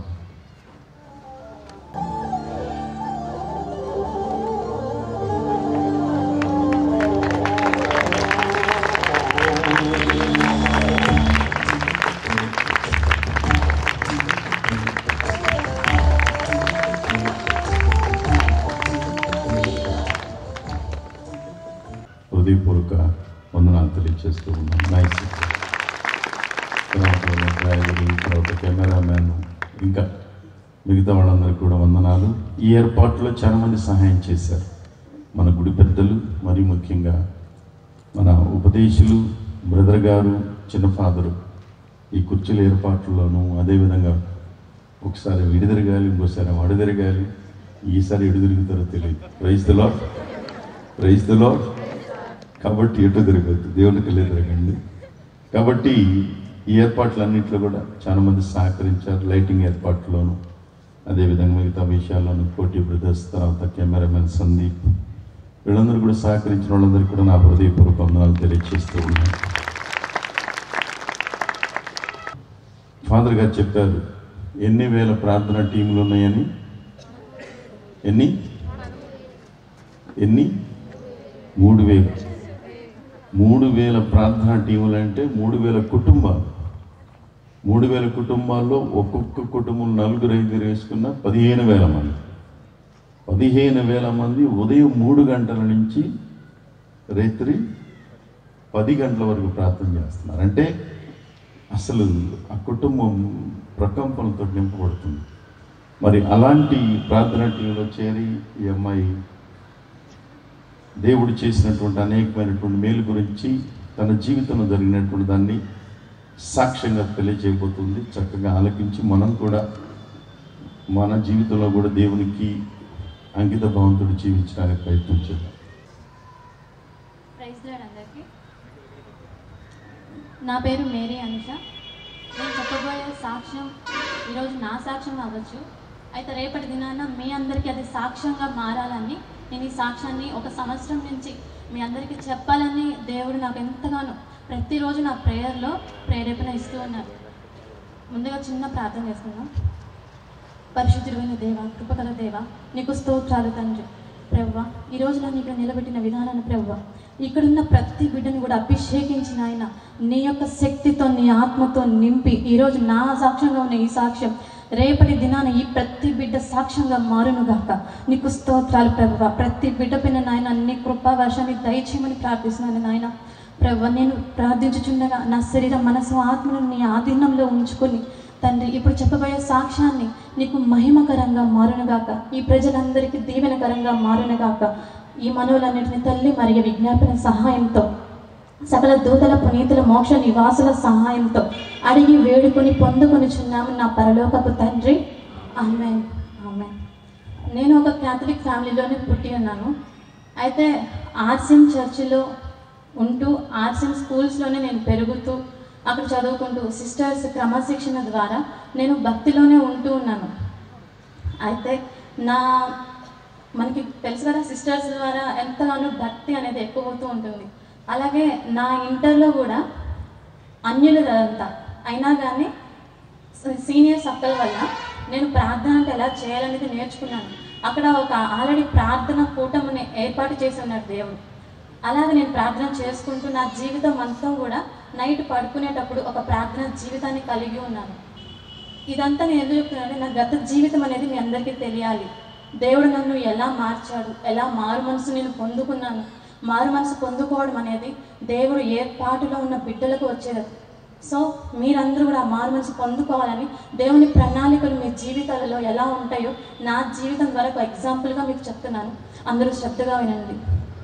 హృదయపూర్వక వందనాలు తెలియజేస్తూ ఉన్నాం నైస్ తర్వాత డ్రైవరు తర్వాత కెమెరామ్యాన్ ఇంకా మిగతా వాళ్ళందరికీ కూడా వందనాలు ఈ ఏర్పాట్లో చాలా మంది సహాయం చేశారు మన గుడి పెద్దలు మరి ముఖ్యంగా మన ఉపదేశులు బ్రదర్ గారు చిన్న ఫాదరు ఈ కుర్చీల ఏర్పాట్లలోనూ అదేవిధంగా ఒకసారి విడిదిరగాలి ఇంకోసారి వడదిరగాలి ఈసారి ఎడు తిరుగుతారో తెలియదు praise the lord praise the lord కాబట్టి ఎటు తిరగద్దు దేవునికి వెళ్ళి తిరగండి కాబట్టి ఈ ఏర్పాట్లన్నింటిలో కూడా చాలా మంది సహకరించారు లైటింగ్ ఏర్పాట్లోను అదేవిధంగా మిగతా విషయాల్లోనూ కోటి బ్రదర్స్ తర్వాత కెమెరామెన్ సందీప్ వీళ్ళందరూ కూడా సహకరించిన వాళ్ళందరికీ కూడా నా హృదయపూర్వక వందనాలు తెలియజేస్తూ ఉన్నాను ఫాదర్ గారు చెప్పారు ఎన్ని వేల ప్రార్థన టీములు ఉన్నాయని ఎన్ని ఎన్ని మూడు వేలు మూడు వేల ప్రార్థనా టీములు అంటే మూడు వేల కుటుంబాలు మూడు వేల కుటుంబాల్లో ఒక్కొక్క కుటుంబం నలుగురు ఐదుగురు వేసుకున్న పదిహేను వేల మంది పదిహేను వేల మంది ఉదయం మూడు గంటల నుంచి రాత్రి పది గంటల వరకు ప్రార్థన చేస్తున్నారు అంటే అసలు ఆ కుటుంబం ప్రకంపనతో నింపబడుతుంది మరి అలాంటి ప్రార్థనా టీంలో చేరి ఈ అమ్మాయి దేవుడు చేసినటువంటి అనేకమైనటువంటి మేలు గురించి తన జీవితంలో జరిగినటువంటి దాన్ని సాక్ష్యంగా తెలియజేయబోతుంది చక్కగా ఆలకించి మనం కూడా మన జీవితంలో కూడా దేవునికి అంకిత భావంతుడు జీవించడానికి ప్రయత్నం చేద్దాం ప్రైజ్ లాడ్ అందరికీ నా పేరు మేరీ అనిష నేను చెప్పబోయే సాక్ష్యం ఈరోజు నా సాక్ష్యం అవ్వచ్చు అయితే రేపటి దినాన మీ అందరికీ అది సాక్ష్యంగా మారాలని నేను ఈ సాక్ష్యాన్ని ఒక సంవత్సరం నుంచి మీ అందరికీ చెప్పాలని దేవుడు నాకు ఎంతగానో ప్రతిరోజు నా ప్రేయర్లో ప్రేరేపణ ఇస్తూ ఉన్నారు ముందుగా చిన్న ప్రార్థన చేసుకుందాం పరిశుద్ధుడైన దేవ కృపగల దేవ నీకు స్తోత్రాలు తండ్రి ప్రవ్వ ఈ రోజు నన్ను ఇక్కడ నిలబెట్టిన విధానాన్ని ప్రవ్వ ఇక్కడున్న ప్రతి బిడ్డను కూడా అభిషేకించిన ఆయన నీ యొక్క శక్తితో నీ ఆత్మతో నింపి ఈరోజు నా సాక్ష్యంగా ఉన్న ఈ సాక్ష్యం రేపటి దినాన ఈ ప్రతి బిడ్డ సాక్ష్యంగా మారునుగాక నీకు స్తోత్రాలు ప్రభువ ప్రతి బిడ్డ పైన నాయన నీ కృపా వర్షాన్ని దయచేయమని ప్రార్థిస్తున్నాను నాయన ప్రభు నేను ప్రార్థించుచుండగా నా శరీరం మనసు ఆత్మను నీ ఆధీనంలో ఉంచుకొని తండ్రి ఇప్పుడు చెప్పబోయే సాక్ష్యాన్ని నీకు మహిమకరంగా మారునుగాక ఈ ప్రజలందరికీ దీవెనకరంగా మారునుగాక ఈ మనవులన్నిటిని తల్లి మరియు విజ్ఞాపన సహాయంతో సకల దూతల పునీతుల మోక్ష నివాసుల సహాయంతో అడిగి వేడుకొని పొందుకొనిచున్నాము నా పరలోకపు తండ్రి ఆమె ఆమె నేను ఒక క్యాథలిక్ ఫ్యామిలీలోనే పుట్టి ఉన్నాను అయితే ఆర్సిఎం చర్చిలో ఉంటూ ఆర్సిఎం స్కూల్స్లోనే నేను పెరుగుతూ అక్కడ చదువుకుంటూ సిస్టర్స్ క్రమశిక్షణ ద్వారా నేను భక్తిలోనే ఉంటూ ఉన్నాను అయితే నా మనకి తెలుసు కదా సిస్టర్స్ ద్వారా ఎంతగానో భక్తి అనేది ఎక్కువ అవుతూ ఉంటుంది అలాగే నా ఇంటర్లో కూడా అన్యులు అదంతా అయినా కానీ సీనియర్స్ అక్కల వల్ల నేను ప్రార్థన అంటే ఎలా చేయాలనేది నేర్చుకున్నాను అక్కడ ఒక ఆల్రెడీ ప్రార్థన కూటమిని ఏర్పాటు చేసి ఉన్నాడు దేవుడు అలాగే నేను ప్రార్థన చేసుకుంటూ నా జీవితం అంతా కూడా నైట్ పడుకునేటప్పుడు ఒక ప్రార్థన జీవితాన్ని కలిగి ఉన్నాను ఇదంతా నేను ఎందుకు చెప్తున్నానంటే నా గత జీవితం అనేది మీ అందరికీ తెలియాలి దేవుడు నన్ను ఎలా మార్చాడు ఎలా మారు మనసు నేను పొందుకున్నాను మారు మనసు పొందుకోవడం అనేది దేవుడు ఏర్పాటులో ఉన్న బిడ్డలకు వచ్చేది సో మీరందరూ కూడా ఆ మారు మనసు పొందుకోవాలని దేవుని ప్రణాళికలు మీ జీవితాలలో ఎలా ఉంటాయో నా జీవితం ద్వారా ఒక ఎగ్జాంపుల్గా మీకు చెప్తున్నాను అందరూ శ్రద్ధగా వినండి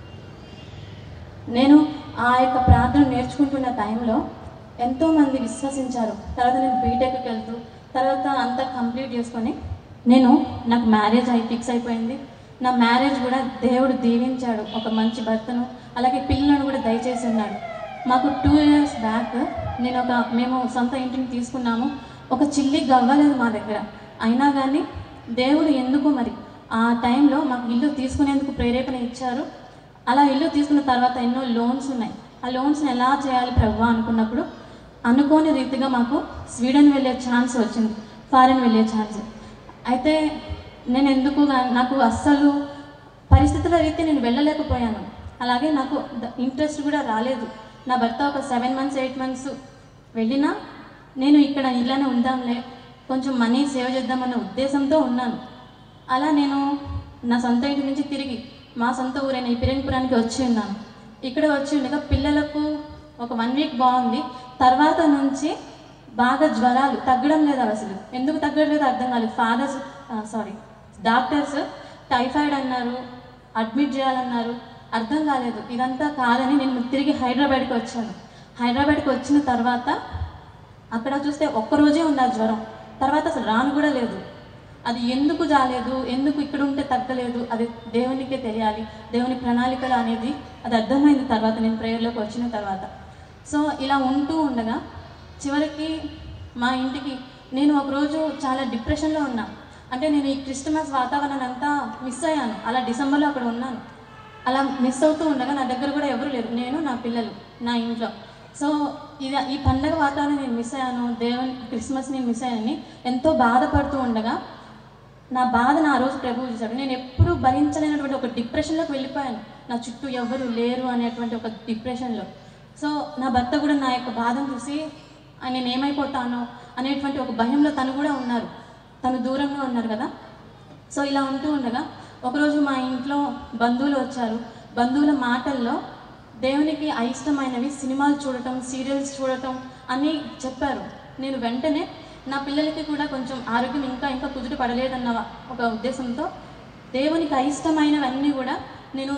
నేను ఆ యొక్క ప్రార్థన నేర్చుకుంటున్న టైంలో ఎంతోమంది విశ్వసించారు తర్వాత నేను బీటెక్కి వెళ్తూ తర్వాత అంతా కంప్లీట్ చేసుకొని నేను నాకు మ్యారేజ్ అయి ఫిక్స్ అయిపోయింది నా మ్యారేజ్ కూడా దేవుడు దీవించాడు ఒక మంచి భర్తను అలాగే పిల్లలను కూడా దయచేసి ఉన్నాడు మాకు టూ ఇయర్స్ బ్యాక్ నేను ఒక మేము సొంత ఇంటిని తీసుకున్నాము ఒక చిల్లి గవ్వలేదు మా దగ్గర అయినా కానీ దేవుడు ఎందుకు మరి ఆ టైంలో మాకు ఇల్లు తీసుకునేందుకు ప్రేరేపణ ఇచ్చారు అలా ఇల్లు తీసుకున్న తర్వాత ఎన్నో లోన్స్ ఉన్నాయి ఆ లోన్స్ని ఎలా చేయాలి ప్రభు అనుకున్నప్పుడు అనుకోని రీతిగా మాకు స్వీడన్ వెళ్ళే ఛాన్స్ వచ్చింది ఫారెన్ వెళ్ళే ఛాన్స్ అయితే నేను ఎందుకు గా- నాకు అస్సలు పరిస్థితుల రీతి నేను వెళ్ళలేకపోయాను అలాగే నాకు ఇంట్రెస్ట్ కూడా రాలేదు నా భర్త ఒక సెవెన్ మంత్స్ ఎయిట్ మంత్స్ వెళ్ళినా నేను ఇక్కడ ఇలానే ఉందాంలే కొంచెం మనీ సేవ్ చేద్దామన్న ఉద్దేశంతో ఉన్నాను అలా నేను నా సొంత ఇంటి నుంచి తిరిగి మా సొంత ఊరైన ఈ పిరణిపురానికి వచ్చి ఉన్నాను ఇక్కడ వచ్చి ఉండగా పిల్లలకు ఒక వన్ వీక్ బాగుంది తర్వాత నుంచి బాగా జ్వరాలు తగ్గడం లేదు అసలు ఎందుకు తగ్గడం లేదు అర్థం కాలేదు ఫాదర్స్ సారీ డాక్టర్స్ టైఫాయిడ్ అన్నారు అడ్మిట్ చేయాలన్నారు అర్థం కాలేదు ఇదంతా కాదని నేను తిరిగి హైదరాబాద్కి వచ్చాను హైదరాబాద్కి వచ్చిన తర్వాత అక్కడ చూస్తే ఒక్కరోజే ఉంది ఆ జ్వరం తర్వాత అసలు రాను కూడా లేదు అది ఎందుకు జాలేదు ఎందుకు ఇక్కడ ఉంటే తగ్గలేదు అది దేవునికే తెలియాలి దేవుని ప్రణాళికలు అనేది అది అర్థమైంది తర్వాత నేను ప్రేయర్లోకి వచ్చిన తర్వాత సో ఇలా ఉంటూ ఉండగా చివరికి మా ఇంటికి నేను ఒకరోజు చాలా డిప్రెషన్లో ఉన్నా అంటే నేను ఈ క్రిస్టమస్ వాతావరణం అంతా మిస్ అయ్యాను అలా డిసెంబర్లో అక్కడ ఉన్నాను అలా మిస్ అవుతూ ఉండగా నా దగ్గర కూడా ఎవరు లేరు నేను నా పిల్లలు నా ఇంట్లో సో ఇది ఈ పండగ వాతావరణం నేను మిస్ అయ్యాను దేవుని క్రిస్మస్ నేను మిస్ అయ్యానని ఎంతో బాధపడుతూ ఉండగా నా బాధ నా రోజు ప్రభువు చూశాడు నేను ఎప్పుడూ భరించలేనటువంటి ఒక డిప్రెషన్లోకి వెళ్ళిపోయాను నా చుట్టూ ఎవరు లేరు అనేటువంటి ఒక డిప్రెషన్లో సో నా భర్త కూడా నా యొక్క బాధను చూసి "ఆ, నేను ఏమైపోతానో అనేటువంటి ఒక భయంలో తను కూడా ఉన్నారు తను దూరంగా ఉన్నారు కదా సో ఇలా ఉంటూ ఉండగా ఒకరోజు మా ఇంట్లో బంధువులు వచ్చారు బంధువుల మాటల్లో దేవునికి అయిష్టమైనవి సినిమాలు చూడటం సీరియల్స్ చూడటం అని చెప్పారు నేను వెంటనే నా పిల్లలకి కూడా కొంచెం ఆరోగ్యం ఇంకా ఇంకా కుదుట పడలేదన్న ఒక ఉద్దేశంతో దేవునికి అయిష్టమైనవన్నీ కూడా నేను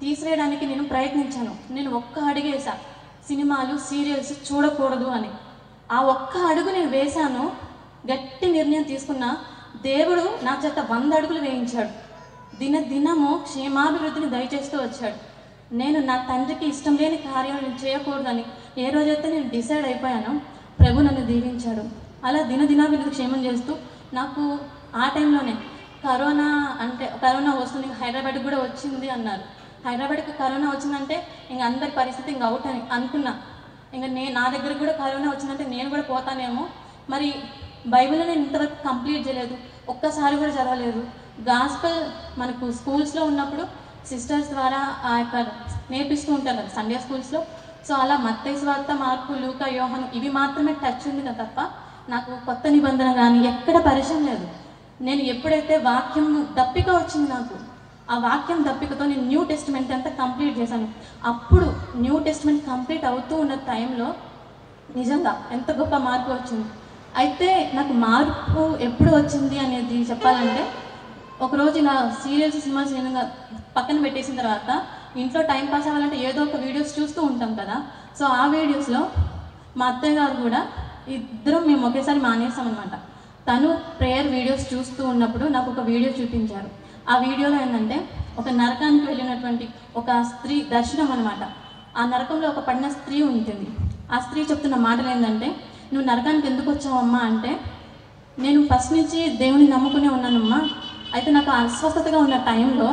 తీసివేయడానికి నేను ప్రయత్నించాను నేను ఒక్క అడిగేసా సినిమాలు సీరియల్స్ చూడకూడదు అని ఆ ఒక్క అడుగు నేను వేశాను గట్టి నిర్ణయం తీసుకున్నా దేవుడు నా చేత వంద అడుగులు వేయించాడు దిన దినము క్షేమాభివృద్ధిని దయచేస్తూ వచ్చాడు నేను నా తండ్రికి ఇష్టం లేని కార్యాలు నేను చేయకూడదని ఏ రోజైతే నేను డిసైడ్ అయిపోయానో ప్రభు నన్ను దీవించాడు అలా దిన దినాభివృద్ధి క్షేమం చేస్తూ నాకు ఆ టైంలోనే కరోనా అంటే కరోనా వస్తుంది ఇంకా హైదరాబాద్కి కూడా వచ్చింది అన్నారు హైదరాబాద్కి కరోనా వచ్చిందంటే ఇంక అందరి పరిస్థితి ఇంక అవుట్ అని అనుకున్నా ఇంకా నేను నా దగ్గర కూడా కరోనా వచ్చిందంటే నేను కూడా పోతానేమో మరి బైబిల్ నేను ఇంతవరకు కంప్లీట్ చేయలేదు ఒక్కసారి కూడా చదవలేదు గాస్పల్ మనకు స్కూల్స్లో ఉన్నప్పుడు సిస్టర్స్ ద్వారా ఆ యొక్క నేర్పిస్తూ ఉంటారు కదా సండే స్కూల్స్లో సో అలా మత్తయి స్వార్థ మార్పు లూక యోహన్ ఇవి మాత్రమే టచ్ ఉంది కదా తప్ప నాకు కొత్త నిబంధన కానీ ఎక్కడ పరిచయం లేదు నేను ఎప్పుడైతే వాక్యం దప్పిక వచ్చింది నాకు ఆ వాక్యం దప్పికతో నేను న్యూ టెస్ట్మెంట్ అంతా కంప్లీట్ చేశాను అప్పుడు న్యూ టెస్ట్మెంట్ కంప్లీట్ అవుతూ ఉన్న టైంలో నిజంగా ఎంత గొప్ప మార్పు వచ్చింది అయితే నాకు మార్పు ఎప్పుడు వచ్చింది అనేది చెప్పాలంటే ఒకరోజు ఇలా సీరియల్స్ సినిమాస్ నేను పక్కన పెట్టేసిన తర్వాత ఇంట్లో టైం పాస్ అవ్వాలంటే ఏదో ఒక వీడియోస్ చూస్తూ ఉంటాం కదా సో ఆ వీడియోస్లో మా అత్తయ్య గారు కూడా ఇద్దరం మేము ఒకేసారి మానేసాం అనమాట తను ప్రేయర్ వీడియోస్ చూస్తూ ఉన్నప్పుడు నాకు ఒక వీడియో చూపించారు ఆ వీడియోలో ఏంటంటే ఒక నరకానికి వెళ్ళినటువంటి ఒక స్త్రీ దర్శనం అనమాట ఆ నరకంలో ఒక పడిన స్త్రీ ఉంటుంది ఆ స్త్రీ చెప్తున్న మాటలు ఏంటంటే నువ్వు నరకానికి ఎందుకు వచ్చావమ్మా అంటే నేను ఫస్ట్ నుంచి దేవుని నమ్ముకునే ఉన్నానమ్మా అయితే నాకు అస్వస్థతగా ఉన్న టైంలో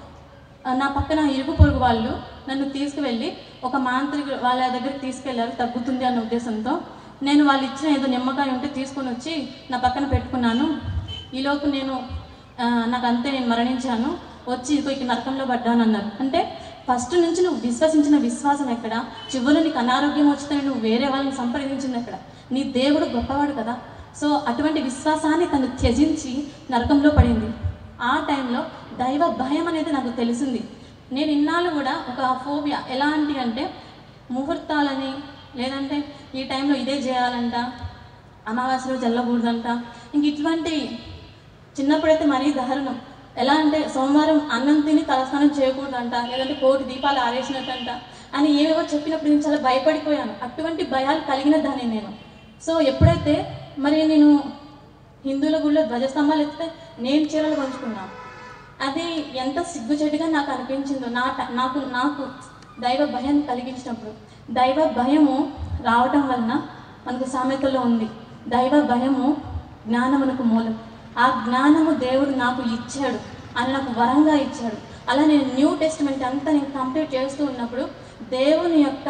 ఆ, నా పక్కన ఇరుగు పొరుగు వాళ్ళు నన్ను తీసుకువెళ్ళి ఒక మాంత్రిక వాళ్ళ దగ్గరికి తీసుకెళ్లారు తగ్గుతుంది అన్న ఉద్దేశంతో నేను వాళ్ళు ఇచ్చిన ఏదో నిమ్మకాయ ఉంటే తీసుకొని వచ్చి నా పక్కన పెట్టుకున్నాను ఈలోపు నేను ఆ, నాకు అంతే నేను మరణించాను వచ్చి ఇదిగో ఇక నరకంలో పడ్డాను అన్నారు అంటే ఫస్ట్ నుంచి నువ్వు విశ్వసించిన విశ్వాసం ఎక్కడ చివరిలో నీకు అనారోగ్యం వచ్చితే నువ్వు వేరే వాళ్ళని సంప్రదించింది ఎక్కడ నీ దేవుడు గొప్పవాడు కదా సో అటువంటి విశ్వాసాన్ని తను త్యజించి నరకంలో పడింది ఆ టైంలో దైవ భయం అనేది నాకు తెలిసింది నేను ఇన్నాళ్ళు కూడా ఒక ఫోబియా ఎలాంటి అంటే ముహూర్తాలని లేదంటే ఈ టైంలో ఇదే చేయాలంట అమావాస్య రోజు వెళ్ళకూడదంట ఇంక ఇటువంటి చిన్నప్పుడైతే మరీ దారుణం ఎలా అంటే సోమవారం అన్నం తిని తలస్నానం చేయకూడదంట లేదంటే కోటి దీపాలు ఆరేసినట్టంట అని ఏవేవో చెప్పినప్పుడు నేను చాలా భయపడిపోయాను అటువంటి భయాలు కలిగిన దాన్ని నేను సో ఎప్పుడైతే మరి నేను హిందువుల గుళ్ళో ధ్వజస్తంభాలు ఎత్తితే నేను చీరలు పంచుకున్నాను అది ఎంత సిగ్గుచెట్టుగా నాకు అనిపించిందో నా ట- నాకు నాకు దైవ భయం కలిగించినప్పుడు దైవ భయము రావటం వలన మనకు సామెతలో ఉంది దైవ భయము జ్ఞానమునకు మూలం ఆ జ్ఞానము దేవుడు నాకు ఇచ్చాడు అని నాకు వరంగా ఇచ్చాడు అలా నేను న్యూ టెస్ట్మెంట్ అంతా నేను కంప్లీట్ చేస్తూ ఉన్నప్పుడు దేవుని యొక్క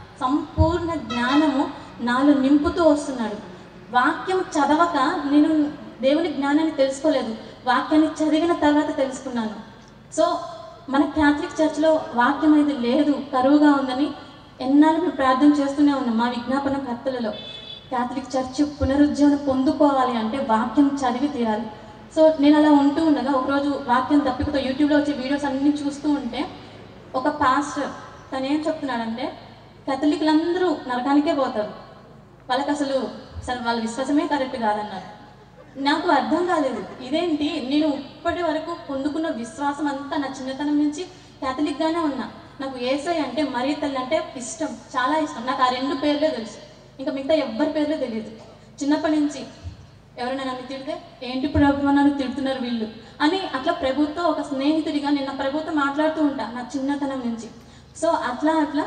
సంపూర్ణ జ్ఞానము నాలో నింపుతూ వస్తున్నాడు వాక్యం చదవక నేను దేవుని జ్ఞానాన్ని తెలుసుకోలేదు వాక్యాన్ని చదివిన తర్వాత తెలుసుకున్నాను సో మన క్యాథలిక్ చర్చ్లో వాక్యం అనేది లేదు కరువుగా ఉందని ఎన్నాళ్ళు మేము ప్రార్థన చేస్తూనే ఉన్నాం మా విజ్ఞాపన కర్తలలో క్యాథలిక్ చర్చ్ పునరుజ్జీవనం పొందుకోవాలి అంటే వాక్యం చదివి తీరాలి సో నేను అలా ఉంటూ ఉండగా ఒకరోజు వాక్యం తప్పికతో యూట్యూబ్లో వచ్చే వీడియోస్ అన్ని చూస్తూ ఉంటే ఒక పాస్టర్ తను ఏం చెప్తున్నాడంటే కథలికులందరూ నరకానికే పోతారు వాళ్ళకి అసలు అసలు వాళ్ళ విశ్వాసమే కరెక్ట్ కాదన్నారు నాకు అర్థం కాలేదు ఇదేంటి నేను ఇప్పటి వరకు పొందుకున్న విశ్వాసం అంతా నా చిన్నతనం నుంచి క్యాథలిక్గానే ఉన్నా నాకు ఏసై అంటే మరీ తల్లి అంటే ఇష్టం చాలా ఇష్టం నాకు ఆ రెండు పేర్లే తెలుసు ఇంకా మిగతా ఎవ్వరి పేర్లే తెలియదు చిన్నప్పటి నుంచి ఎవరైనా నన్ను తిడితే ఏంటి ప్రభు నన్ను తిడుతున్నారు వీళ్ళు అని అట్లా ప్రభుత్వం ఒక స్నేహితుడిగా నేను నా ప్రభుత్వం మాట్లాడుతూ ఉంటా నా చిన్నతనం నుంచి సో అట్లా అట్లా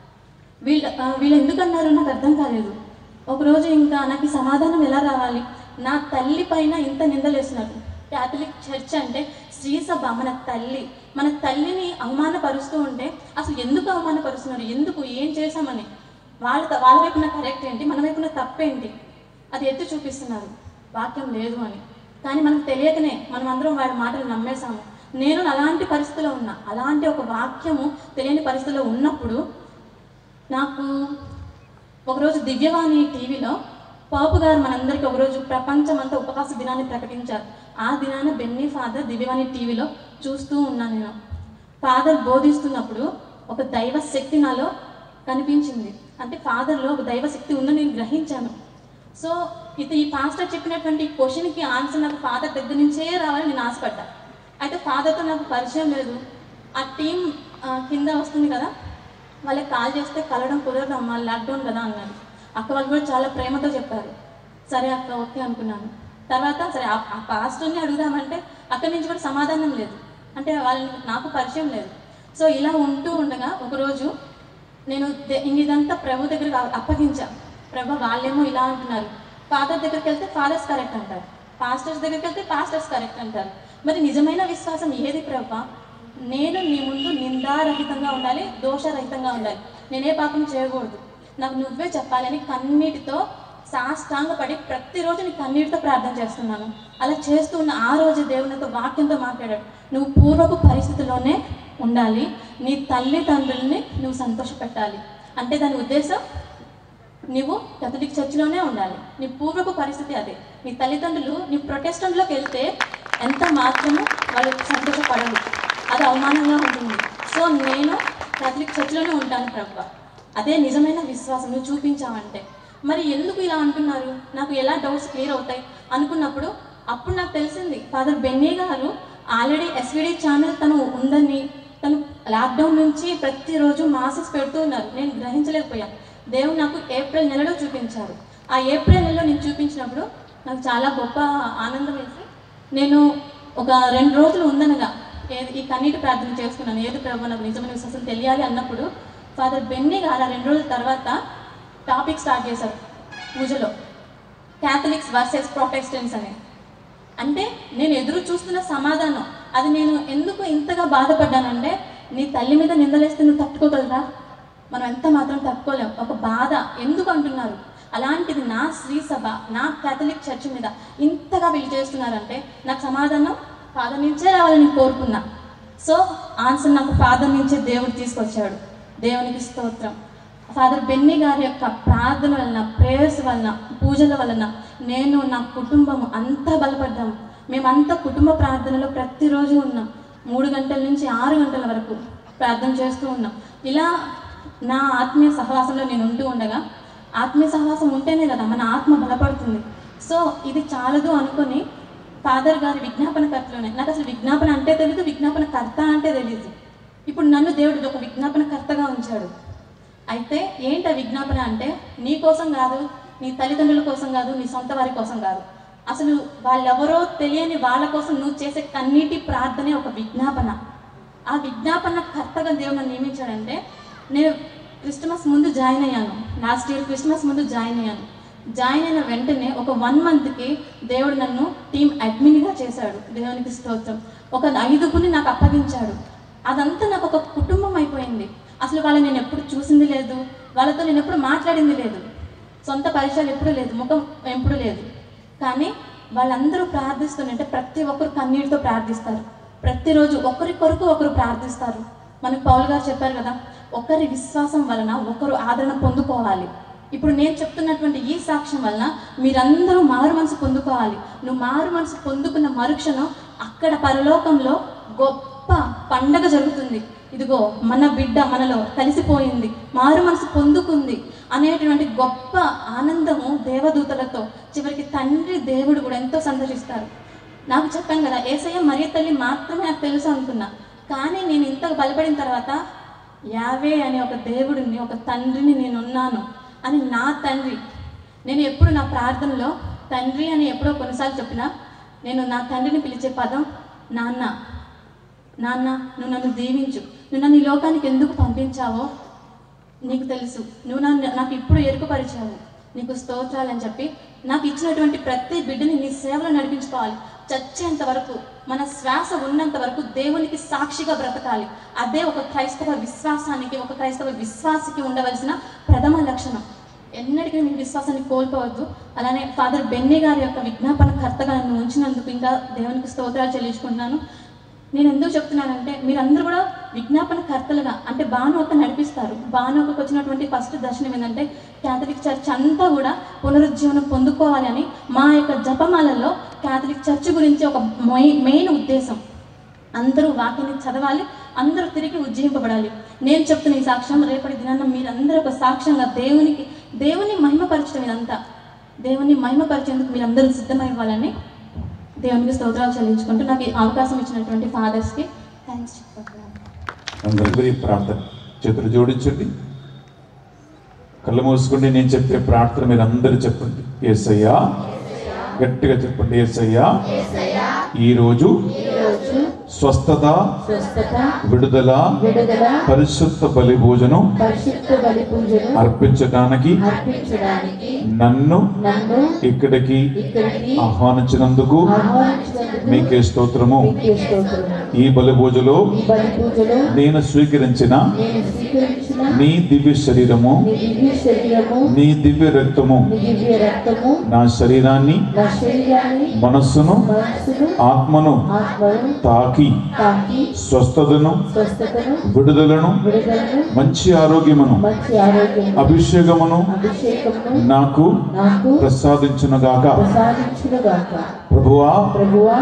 వీళ్ళు ఆ, వీళ్ళు ఎందుకు అన్నారు నాకు అర్థం కాలేదు ఒకరోజు ఇంకా నాకు ఈ సమాధానం ఎలా రావాలి నా తల్లి పైన ఇంత నిందలేస్తున్నారు క్యాథలిక్ చర్చ్ అంటే స్త్రీ సభ మన తల్లి మన తల్లిని అవమానపరుస్తూ ఉంటే అసలు ఎందుకు అవమానపరుస్తున్నారు ఎందుకు ఏం చేశామని వాళ్ళ వాళ్ళ వైపున కరెక్ట్ ఏంటి మన వైపున తప్పేంటి అది ఎత్తి చూపిస్తున్నారు వాక్యం లేదు అని కానీ మనకు తెలియకనే మనం అందరం వాడి మాటలు నమ్మేశాము నేను అలాంటి పరిస్థితిలో ఉన్నా అలాంటి ఒక వాక్యము తెలియని పరిస్థితిలో ఉన్నప్పుడు నాకు ఒకరోజు దివ్యవాణి టీవీలో పాపు గారు మనందరికీ ఒకరోజు ప్రపంచమంతా ఉపవాస దినాన్ని ప్రకటించారు ఆ దినాన బెన్నీ ఫాదర్ దివ్యవాణి టీవీలో చూస్తూ ఉన్నాను నేను ఫాదర్ బోధిస్తున్నప్పుడు ఒక దైవ శక్తి నాలో కనిపించింది అంటే ఫాదర్లో ఒక దైవ శక్తి ఉందని నేను గ్రహించాను సో ఇది ఈ పాస్టర్ చెప్పినటువంటి క్వశ్చన్కి ఆన్సర్ నాకు ఫాదర్ దగ్గర నుంచే రావాలని నేను ఆశపడ్డా అయితే ఫాదర్తో నాకు పరిచయం లేదు ఆ టీం కింద వస్తుంది కదా వాళ్ళకి కాల్ చేస్తే కలవడం కుదరదు అమ్మా లాక్డౌన్ కదా అన్నారు అక్క వాళ్ళు కూడా చాలా ప్రేమతో చెప్పారు సరే అక్క ఓకే అనుకున్నాను తర్వాత సరే ఆ ఆ పాస్టర్ని అడుగుదామంటే అక్కడి నుంచి కూడా సమాధానం లేదు అంటే వాళ్ళని నాకు పరిచయం లేదు సో ఇలా ఉంటూ ఉండగా ఒకరోజు నేను దే- ఇంక ఇదంతా ప్రభు దగ్గరికి అ- అప్పగించా ప్రభు వాళ్ళేమో ఇలా అంటున్నారు ఫాదర్ దగ్గరికి వెళ్తే ఫాదర్స్ కరెక్ట్ అంటారు పాస్టర్స్ దగ్గరికి వెళ్తే పాస్టర్స్ కరెక్ట్ అంటారు మరి నిజమైన విశ్వాసం ఏది ప్రభా నేను నీ ముందు నిందారహితంగా ఉండాలి దోషరహితంగా ఉండాలి నేనే పాపం చేయకూడదు నాకు నువ్వే చెప్పాలని కన్నీటితో సాష్టాంగపడి ప్రతిరోజు నీ కన్నీటితో ప్రార్థన చేస్తున్నాను అలా చేస్తూ ఉన్న ఆ రోజు దేవునితో వాక్యంతో మాట్లాడాడు నువ్వు పూర్వపు పరిస్థితిలోనే ఉండాలి నీ తల్లిదండ్రుల్ని నువ్వు సంతోషపెట్టాలి అంటే దాని ఉద్దేశం నువ్వు కథలిక్ చర్చిలోనే ఉండాలి నీ పూర్వపు పరిస్థితి అదే నీ తల్లిదండ్రులు నీ ప్రొటెస్టెంట్లోకి వెళ్తే ఎంత మాత్రము వాళ్ళు సంతోషపడరు అది అవమానంగా ఉంటుంది సో నేను కథలిక్ చర్చిలోనే ఉంటాను ప్రభు అదే నిజమైన విశ్వాసం నువ్వు చూపించావంటే మరి ఎందుకు ఇలా అంటున్నారు నాకు ఎలా డౌట్స్ క్లియర్ అవుతాయి అనుకున్నప్పుడు అప్పుడు నాకు తెలిసింది ఫాదర్ బెన్నీ గారు ఆల్రెడీ ఎస్విడి ఛానల్ తను ఉందని తను లాక్డౌన్ నుంచి ప్రతిరోజు మాసెస్ పెడుతూ ఉన్నారు నేను గ్రహించలేకపోయాను దేవుడు నాకు ఏప్రిల్ నెలలో చూపించారు ఆ ఏప్రిల్ నెలలో నేను చూపించినప్పుడు నాకు చాలా గొప్ప ఆనందం వేసి నేను ఒక రెండు రోజులు ఉందనగా ఏది ఈ కన్నీటి ప్రార్థన చేసుకున్నాను ఏది ప్రభు నాకు నిజమైన విశ్వాసం తెలియాలి అన్నప్పుడు ఫాదర్ బెన్నీ గారు ఆ రెండు రోజుల తర్వాత టాపిక్ స్టార్ట్ చేశారు పూజలో క్యాథలిక్స్ వర్సెస్ ప్రొటెస్టెంట్స్ అని అంటే నేను ఎదురు చూస్తున్న సమాధానం అది నేను ఎందుకు ఇంతగా బాధపడ్డానంటే నీ తల్లి మీద నిందలేస్తే నువ్వు తట్టుకోగలరా మనం ఎంత మాత్రం తట్టుకోలేం ఒక బాధ ఎందుకు అంటున్నారు అలాంటిది నా శ్రీ సభ నా కేథలిక్ చర్చ్ మీద ఇంతగా వీళ్ళు చేస్తున్నారంటే నాకు సమాధానం ఫాదర్ నుంచే రావాలని కోరుకున్నా సో ఆన్సర్ నాకు ఫాదర్ నుంచే దేవుడు తీసుకొచ్చాడు దేవునికి స్తోత్రం ఫాదర్ బెన్నీ గారి యొక్క ప్రార్థన వలన ప్రేయర్స్ వలన పూజల వలన నేను నా కుటుంబం అంతా బలపడ్డాము మేమంతా కుటుంబ ప్రార్థనలో ప్రతిరోజు ఉన్నాం మూడు గంటల నుంచి ఆరు గంటల వరకు ప్రార్థన చేస్తూ ఉన్నాం ఇలా నా ఆత్మీయ సహవాసంలో నేను ఉంటూ ఉండగా ఆత్మీయ సహవాసం ఉంటేనే కదా మన ఆత్మ బలపడుతుంది సో ఇది చాలదు అనుకొని ఫాదర్ గారి విజ్ఞాపన కర్తలోనే నాకు అసలు విజ్ఞాపన అంటే తెలియదు విజ్ఞాపన కర్త అంటే తెలియదు ఇప్పుడు నన్ను దేవుడు ఒక విజ్ఞాపన కర్తగా ఉంచాడు అయితే ఏంటి ఆ విజ్ఞాపన అంటే నీ కోసం కాదు నీ తల్లిదండ్రుల కోసం కాదు నీ సొంత వారి కోసం కాదు అసలు వాళ్ళెవరో తెలియని వాళ్ళ కోసం నువ్వు చేసే కన్నీటి ప్రార్థనే ఒక విజ్ఞాపన ఆ విజ్ఞాపన కర్తగా దేవుడు నన్ను నియమించాడంటే నేను క్రిస్టమస్ ముందు జాయిన్ అయ్యాను లాస్ట్ ఇయర్ క్రిస్మస్ ముందు జాయిన్ అయ్యాను జాయిన్ అయిన వెంటనే ఒక వన్ మంత్కి దేవుడు నన్ను టీమ్ అడ్మిన్గా చేశాడు దేవునికి స్తోత్రం ఒక ఐదుగురిని నాకు అప్పగించాడు అదంతా నాకు ఒక కుటుంబం అయిపోయింది అసలు వాళ్ళని నేను ఎప్పుడు చూసింది లేదు వాళ్ళతో నేను ఎప్పుడు మాట్లాడింది లేదు సొంత పరిచయాలు ఎప్పుడు లేదు ముఖం ఎప్పుడు లేదు కానీ వాళ్ళందరూ ప్రార్థిస్తుంటే ప్రతి ఒక్కరు కన్నీటితో ప్రార్థిస్తారు ప్రతిరోజు ఒకరి కొరకు ఒకరు ప్రార్థిస్తారు మనకు పౌల్ గారు చెప్పారు కదా ఒకరి విశ్వాసం వలన ఒకరు ఆదరణ పొందుకోవాలి ఇప్పుడు నేను చెప్తున్నటువంటి ఈ సాక్ష్యం వలన మీరందరూ మారు మనసు పొందుకోవాలి నువ్వు మారు మనసు పొందుకున్న మరుక్షణం అక్కడ పరలోకంలో గొప్ప పండగ జరుగుతుంది ఇదిగో మన బిడ్డ మనలో కలిసిపోయింది మారు మనసు పొందుకుంది అనేటువంటి గొప్ప ఆనందము దేవదూతలతో చివరికి తండ్రి దేవుడు కూడా ఎంతో సంతోషిస్తారు నాకు చెప్పాను కదా ఏసయ్య మరియ తల్లి మాత్రమే నాకు తెలుసు అనుకున్నా కానీ నేను ఇంతకు బలపడిన తర్వాత యావే అనే ఒక దేవుడిని ఒక తండ్రిని నేను ఉన్నాను అని నా తండ్రి నేను ఎప్పుడు నా ప్రార్థనలో తండ్రి అని ఎప్పుడో కొన్నిసార్లు చెప్పినా నేను నా తండ్రిని పిలిచే పదం నాన్న నాన్న నువ్వు నన్ను దీవించు నువ్వు నన్ను ఈ లోకానికి ఎందుకు పంపించావో నీకు తెలుసు నువ్వు నన్ను నాకు ఇప్పుడు ఎరుకపరిచావు నీకు స్తోత్రాలని చెప్పి నాకు ఇచ్చినటువంటి ప్రతి బిడ్డని నీ సేవలో నడిపించుకోవాలి చచ్చేంత వరకు మన శ్వాస ఉన్నంత వరకు దేవునికి సాక్షిగా బ్రతకాలి అదే ఒక క్రైస్తవ విశ్వాసానికి ఒక క్రైస్తవ విశ్వాసికి ఉండవలసిన ప్రథమ లక్షణం ఎన్నటికీ మీ విశ్వాసాన్ని కోల్పోవద్దు అలానే ఫాదర్ బెన్నీ గారి యొక్క విజ్ఞాపన కర్తగా నన్ను ఉంచినందుకు ఇంకా దేవునికి స్తోత్రాలు చెల్లించుకుంటున్నాను నేను ఎందుకు చెప్తున్నానంటే మీరందరూ కూడా విజ్ఞాపన కర్తలుగా అంటే బానోక నడిపిస్తారు బానోకకు వచ్చినటువంటి ఫస్ట్ దర్శనం ఏంటంటే క్యాథలిక్ చర్చ్ అంతా కూడా పునరుజ్జీవనం పొందుకోవాలి అని మా యొక్క జపమాలలో క్యాథలిక్ చర్చ్ గురించి ఒక మెయిన్ మెయిన్ ఉద్దేశం అందరూ వాక్యాన్ని చదవాలి అందరూ తిరిగి ఉజ్జీవింపబడాలి నేను చెప్తున్న ఈ సాక్ష్యం రేపటి దినాన్న మీరందరూ ఒక సాక్ష్యంగా దేవునికి దేవుని మహిమపరచడం ఇదంతా దేవుని మహిమపరిచేందుకు మీరందరూ సిద్ధమైవ్వాలని దేవునికి స్తోత్రాలు చెల్లించుకుంటూ నాకు ఈ అవకాశం ఇచ్చినటువంటి ఫాదర్స్కి థ్యాంక్స్ చెప్పుకుంటున్నాను అందరికీ ప్రార్థన చేతులు జోడించండి కళ్ళు మూసుకుంటే నేను చెప్పే ప్రార్థన మీరు అందరూ చెప్పండి ఏసయ్యా గట్టిగా చెప్పండి ఏసయ్యా ఈరోజు స్వస్థత స్వస్థత విడుదల విడుదల పరిశుద్ధ బలి భోజనం పరిశుద్ధ బలి పూజను అర్పించడానికి అర్పించడానికి నన్ను నన్ను ఇక్కడికి ఇక్కడికి ఆహ్వానించినందుకు ఆహ్వానించినందుకు మీకే స్తోత్రము మీకే స్తోత్రము ఈ బలి పూజలో ఈ బలి పూజలో నేను స్వీకరించిన నేను స్వీకరించిన నీ దివ్య శరీరము నీ దివ్య శరీరము నీ దివ్య రక్తము నీ దివ్య రక్తము నా శరీరాన్ని నా శరీరాన్ని మనస్సును మనస్సును ఆత్మను ఆత్మను తాకి తాకి స్వస్థతను స్వస్థతను విడుదలను విడుదలను మంచి ఆరోగ్యమును మంచి ఆరోగ్యం అభిషేకమును అభిషేకమును నాకు నాకు ప్రసాదించునుగాక ప్రసాదించునుగాక ప్రభువా ప్రభువా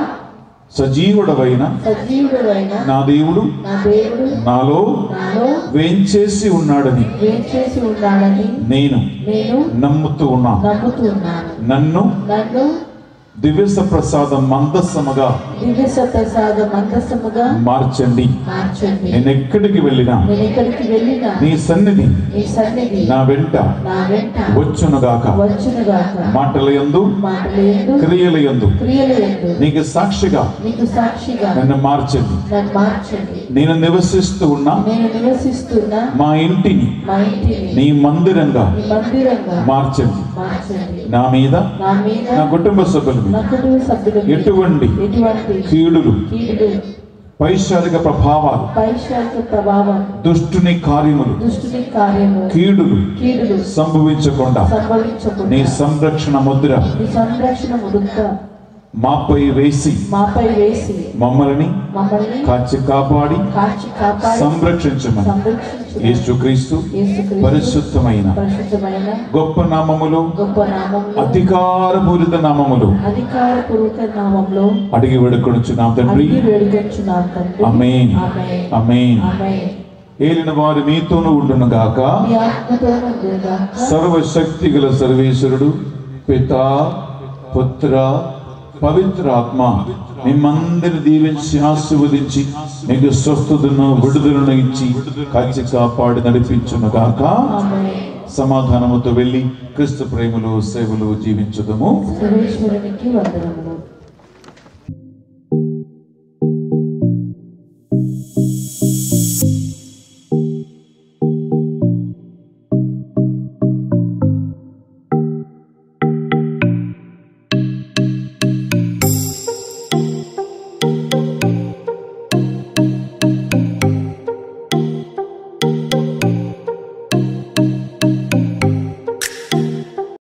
సజీవుడవైన సజీవుడైన నా దేవుడు నా దేవుడు నాలో నాలో వేంచేసి ఉన్నాడని వేంచేసి ఉన్నాడని నేను నేను నమ్ముతూ ఉన్నాను నమ్ముతూ ఉన్నాను నన్ను నన్ను దివ్య ప్రసాదం మందస్సముగా దివ్య సప్రసాద మందసముగా మార్చండి మార్చండి నేను ఎక్కడికి వెళ్ళినా నేను ఎక్కడికి వెళ్ళినా నీ సన్నిధి నీ సన్నిధి నా వెంట నా వెంట వచ్చునుగాక వచ్చునుగాక మాటల యందు మాటలు ఎందు క్రియల యందు క్రియలు ఎందు నీకు సాక్షిగా నీకు సాక్షిగా నన్ను మార్చండి నన్ను మార్చండి నేను నివసిస్తూ ఉన్న నేను నివసిస్తున్న మా ఇంటిని మా ఇంటిని నీ మందిరంగా నీ మందిరంగా మార్చండి మార్చండి నా మీద నా మీద నా కుటుంబ సభ్యుల మీద నా కుటుంబ సభ్యుల మీద ఎటువంటి ఎటువంటి కీడులు కీడులు పైశాలిక ప్రభావాలు పైశాఖ ప్రభావం దుష్టుని కార్యములు దుష్టుని కార్యము కీడులు కీడులు సంభవించకుండా సంభవించకుండా నీ సంరక్షణ ముద్ర నీ సంరక్షణ ముడుక మాపై వేసి మాపై వేసి మమ్మల్ని మమ్మల్ని కాచి కాపాడి కాచి కాపాడి సంరక్షించమని సంరక్షించు యేసుక్రీస్తు యేసుక్రీస్తు పరిశుద్ధమైన పరిశుద్ధమైన గొప్ప నామములు గొప్ప నామంలో అధికారపూరిత నామములు అధికారపూర్వక నామంలో అడిగి వేడుకొనుచు నా తండ్రి అడిగి వేడుకొంచున్నాం తండ్రి అమేన్ ఆమేన్. అమేన్ ఆమేన్. ఏలిన వారు మీతోనూ ఉండును గాక మీ ఆత్మతోనూ ఉండుగాక. సర్వశక్తి గల సర్వేశ్వరుడు పిత పుత్ర పవిత్ర ఆత్మ మిమ్మందరిని దీవించి ఆశీర్వదించి మీకు స్వస్థతను విడుదలను ఇచ్చి కాచి కాపాడి నడిపించును గాక ఆమేన్. సమాధానముతో వెళ్ళి క్రీస్తు ప్రేమలో సేవలో జీవించుదము సర్వేశ్వరునికి వందనములు